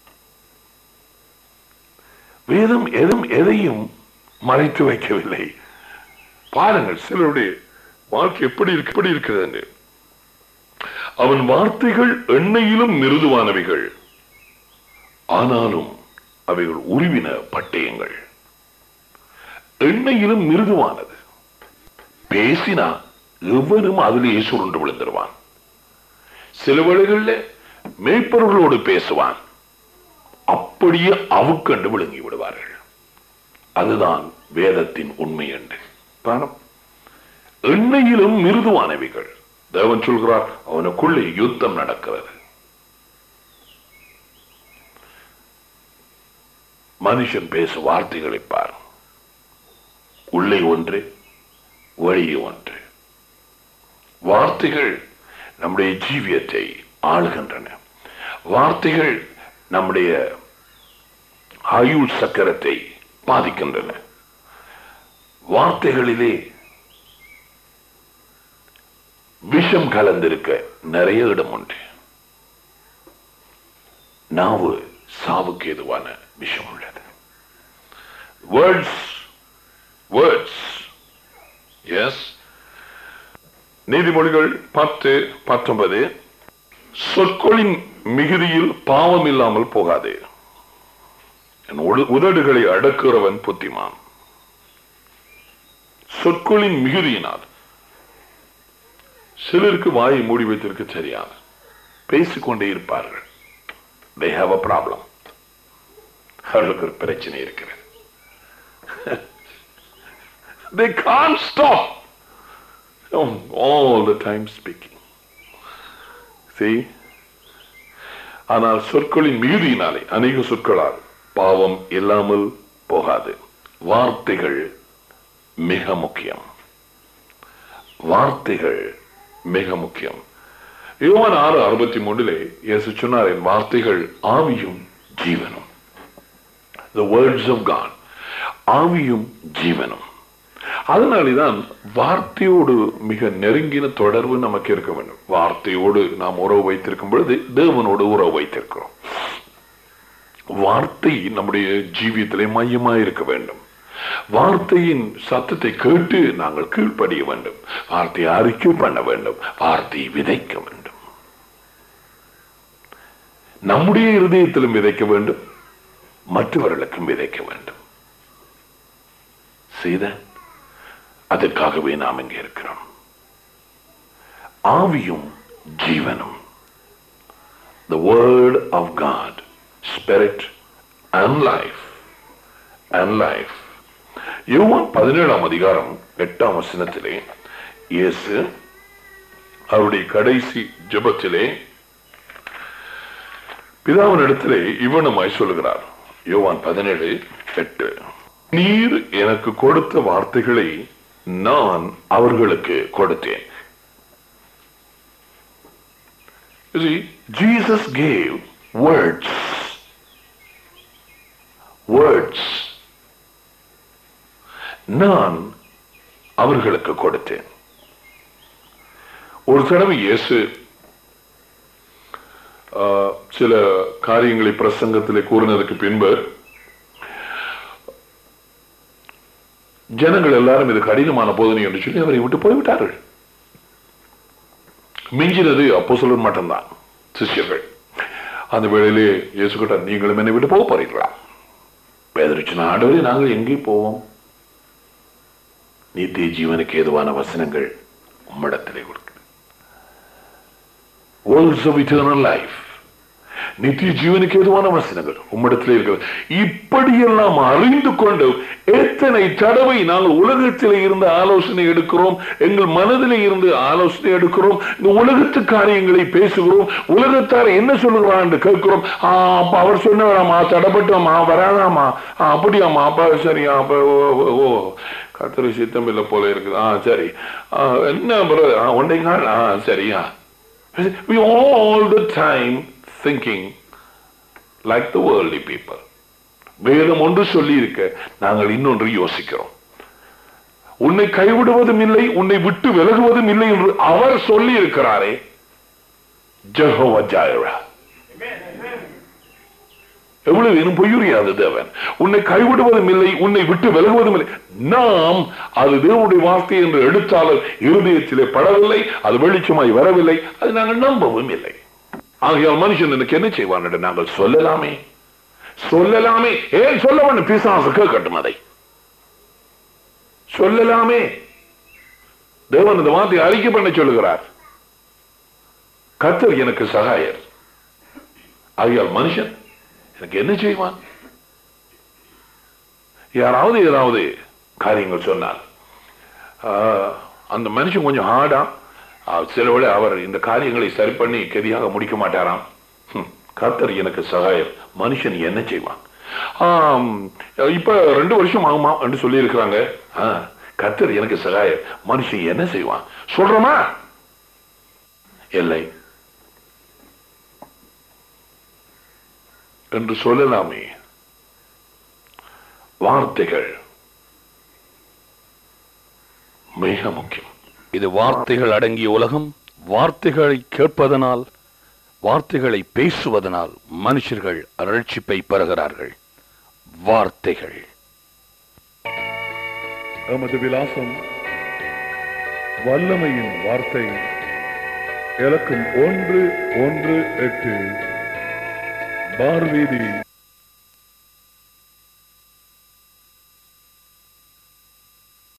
வேதம் எதும் எதையும் மறைத்து வைக்கவில்லை பாருங்கள் சிலருடைய வாழ்க்கை எப்படி இருக்கு எப்படி இருக்கிறது அவன் வார்த்தைகள் எண்ணெயிலும் மிருதுவானவைகள் ஆனாலும் அவைகள் உருவின பட்டயங்கள் எண்ணெயிலும் மிருதுவானது பேசினா எவனும் அதிலேயே சுருண்டு விழுந்துருவான் சில வேளைகள்ல மேய்ப்பவர்களோடு பேசுவான் அப்படியே அவுக்கண்டு விழுங்கி விடுவார்கள் அதுதான் வேதத்தின் உண்மை என்று காரணம் எண்ணெயிலும் மிருதுவானவைகள் தேவன் சொல்கிறார் அவனுக்குள்ளே யுத்தம் நடக்கிறது மனுஷன் பேசும் வார்த்தைகளை பார் உள்ளே ஒன்று வெளியே ஒன்று வார்த்தைகள் நம்முடைய ஜீவியத்தை ஆளுகின்றன வார்த்தைகள் நம்முடைய ஆயுள் சக்கரத்தை பாதிக்கின்றன வார்த்தைகளிலே விஷம் கலந்திருக்க நிறைய இடம் உண்டு நாவு சாவுக்கு எதுவான விஷம் உள்ளது வேர்ட்ஸ் வேர்ட்ஸ் எஸ் நீதிமொழிகள் பத்து பத்தொன்பது சொற்களின் மிகுதியில் பாவம் இல்லாமல் போகாதே என் உடு- உதடுகளை அடக்குறவன் புத்திமான் சொற்களின் மிகுதியினால் சிலருக்கு வாயை மூடி வைத்திருக்க தெரியாது பேசிக்கொண்டே இருப்பார்கள் they have a problem அவர்களுக்கு ஒரு பிரச்சனை இருக்கிறது they can't stop all the time speaking see ஆனால் சொற்களின் மிகுதியினாலே அநேக சொற்களால் பாவம் இல்லாமல் போகாது வார்த்தைகள் மிக முக்கியம் வார்த்தைகள் மிக முக்கியம் யோவான் ஆறு அறுபத்தி மூன்றிலே இயேசு சொன்னார் என் வார்த்தைகள் ஆவியும் ஜீவனும் the words of God ஆவியும் ஜீவனும் அதனாலேதான் வார்த்தையோடு மிக நெருங்கின தொடர்பு நமக்கு இருக்க வேண்டும் வார்த்தையோடு நாம் உறவு வைத்திருக்கும் பொழுது தேவனோடு உறவு வைத்திருக்கிறோம் வார்த்தை நம்முடைய ஜீவியத்திலே மையமாய் இருக்க வேண்டும் வார்த்தையின் சத்தத்தை கேட்டு நாங்கள் கீழ்ப்படிய வேண்டும் வார்த்தையை அறிக்கை பண்ண வேண்டும் வார்த்தையை விதைக்க வேண்டும் நம்முடைய இருதயத்திலும் விதைக்க வேண்டும் மற்றவர்களுக்கும் விதைக்க வேண்டும் செய்த அதற்காகவே நாம் இங்கே இருக்கிறோம் ஆவியும் ஜீவனும் the word of God spirit and life and life யோவான் பதினேழாம் அதிகாரம் எட்டாம் வசனத்திலே இயேசு அவருடைய கடைசி ஜெபத்திலே பிதாவினிடத்திலே இவனுமாய் சொல்லுகிறார் யோவான் பதினேழு எட்டு நீர் எனக்கு கொடுத்த வார்த்தைகளை நான் அவர்களுக்கு கொடுத்தேன் You see, Jesus gave words. Words. நான் அவர்களுக்கு கொடுத்தேன் ஒரு தடவை இயேசு ஆ, சில காரியங்களை பிரசங்கத்திலே கூறினதுக்கு பின்பு ஜனங்கள் எல்லாரும் இது கடினமான போதனை என்று சொல்லி அவரை விட்டு போய்விட்டார்கள் மிஞ்சினது அப்போ சொல்ல மட்டும்தான் சிஷ்யர்கள் அந்த வேளையிலே இயேசு கிட்ட நீங்களும் என்னை விட்டு போக போறீங்களா பேதரிச்சு ஆண்டவரே நாங்கள் எங்கே போவோம் நித்திய ஜீவனுக்கு ஏதுவான வசனங்கள் உம்மிடத்திலே கொடுக்கிறது words of eternal life நித்திய ஜீவனுக்கு ஏதுவான வசனங்கள் உம்மிடத்திலே இருக்கிறது இப்படியெல்லாம் அறிந்து கொண்டு எத்தனை தடவை நாங்கள் உலகத்திலே இருந்து ஆலோசனை எடுக்கிறோம் எங்கள் மனதிலே இருந்து ஆலோசனை எடுக்கிறோம் இந்த உலகத்து காரியங்களை பேசுகிறோம் உலகத்தார் என்ன சொல்லுகிறான் என்று கேட்கிறோம் ஆ, அப்ப அவர் சொன்னவராமா தடப்பட்டோமா வராதாமா ஆ, அப்படியாமா அப்ப சரியா அப்ப ஓ, ஓ, ஓ கத்திரி சித்தம் இல்லை போல இருக்குது ஆ சரி ஆ, என்ன brother? ஆ, ஒன்றை கால் ஆ சரியா we all the time thinking like the worldly people வேதம் ஒன்று சொல்லி இருக்க நாங்கள் இன்னொன்று யோசிக்கிறோம் உன்னை கைவிடுவதும் இல்லை உன்னை விட்டு விலகுவதும் இல்லை என்று அவர் சொல்லி இருக்கிறாரே ஜெகோவா ஜாயிரா எவ்வளவு வேணும் பொய்யுரியாது தேவன் உன்னை கைவிடுவதும் இல்லை உன்னை விட்டு விலகுவதும் இல்லை நாம் அது தேவனுடைய வார்த்தை என்று எடுத்தாலும் இருதயத்திலே படவில்லை அது வெளிச்சமாய் வரவில்லை அது நாங்கள் நம்பவும் இல்லை ஆகையால் மனுஷன் எனக்கு என்ன செய்வான் என்று நாங்கள் சொல்லலாமே சொல்லலாமே ஏன் சொல்ல வேண்டும் பிசாசு கேட்கட்டும் அதை சொல்லலாமே தேவன் இந்த வார்த்தையை அறிக்கை பண்ண சொல்லுகிறார் கர்த்தர் எனக்கு சகாயர் ஆகையால் மனுஷன் எனக்கு என்ன செய்வான் யாராவது ஏதாவது காரியங்கள் சொன்னால் ஆஹ், அந்த மனுஷன் கொஞ்சம் ஹார்டா சில வேளை அவர் இந்த காரியங்களை சரி பண்ணி கெதியாக முடிக்க மாட்டாராம் ஹம், கர்த்தர் எனக்கு சகாயர் மனுஷன் என்ன செய்வான் ஆம், இப்ப ரெண்டு வருஷம் ஆகுமா என்று சொல்லி இருக்கிறாங்க கர்த்தர் எனக்கு சகாயர் மனுஷன் என்ன செய்வான் சொல்றோமா இல்லை என்று சொல்லலாமே வார்த்தைகள் மிக முக்கியம் இது வார்த்தைகள் அடங்கிய உலகம் வார்த்தைகளை கேட்பதனால் வார்த்தைகளை பேசுவதனால் மனுஷர்கள் ரட்சிப்பை பெறுகிறார்கள் வார்த்தைகள் எமது விலாசம் வல்லமையின் வார்த்தை இலக்கம் ஒன்று ஒன்று எட்டு பார் வீதி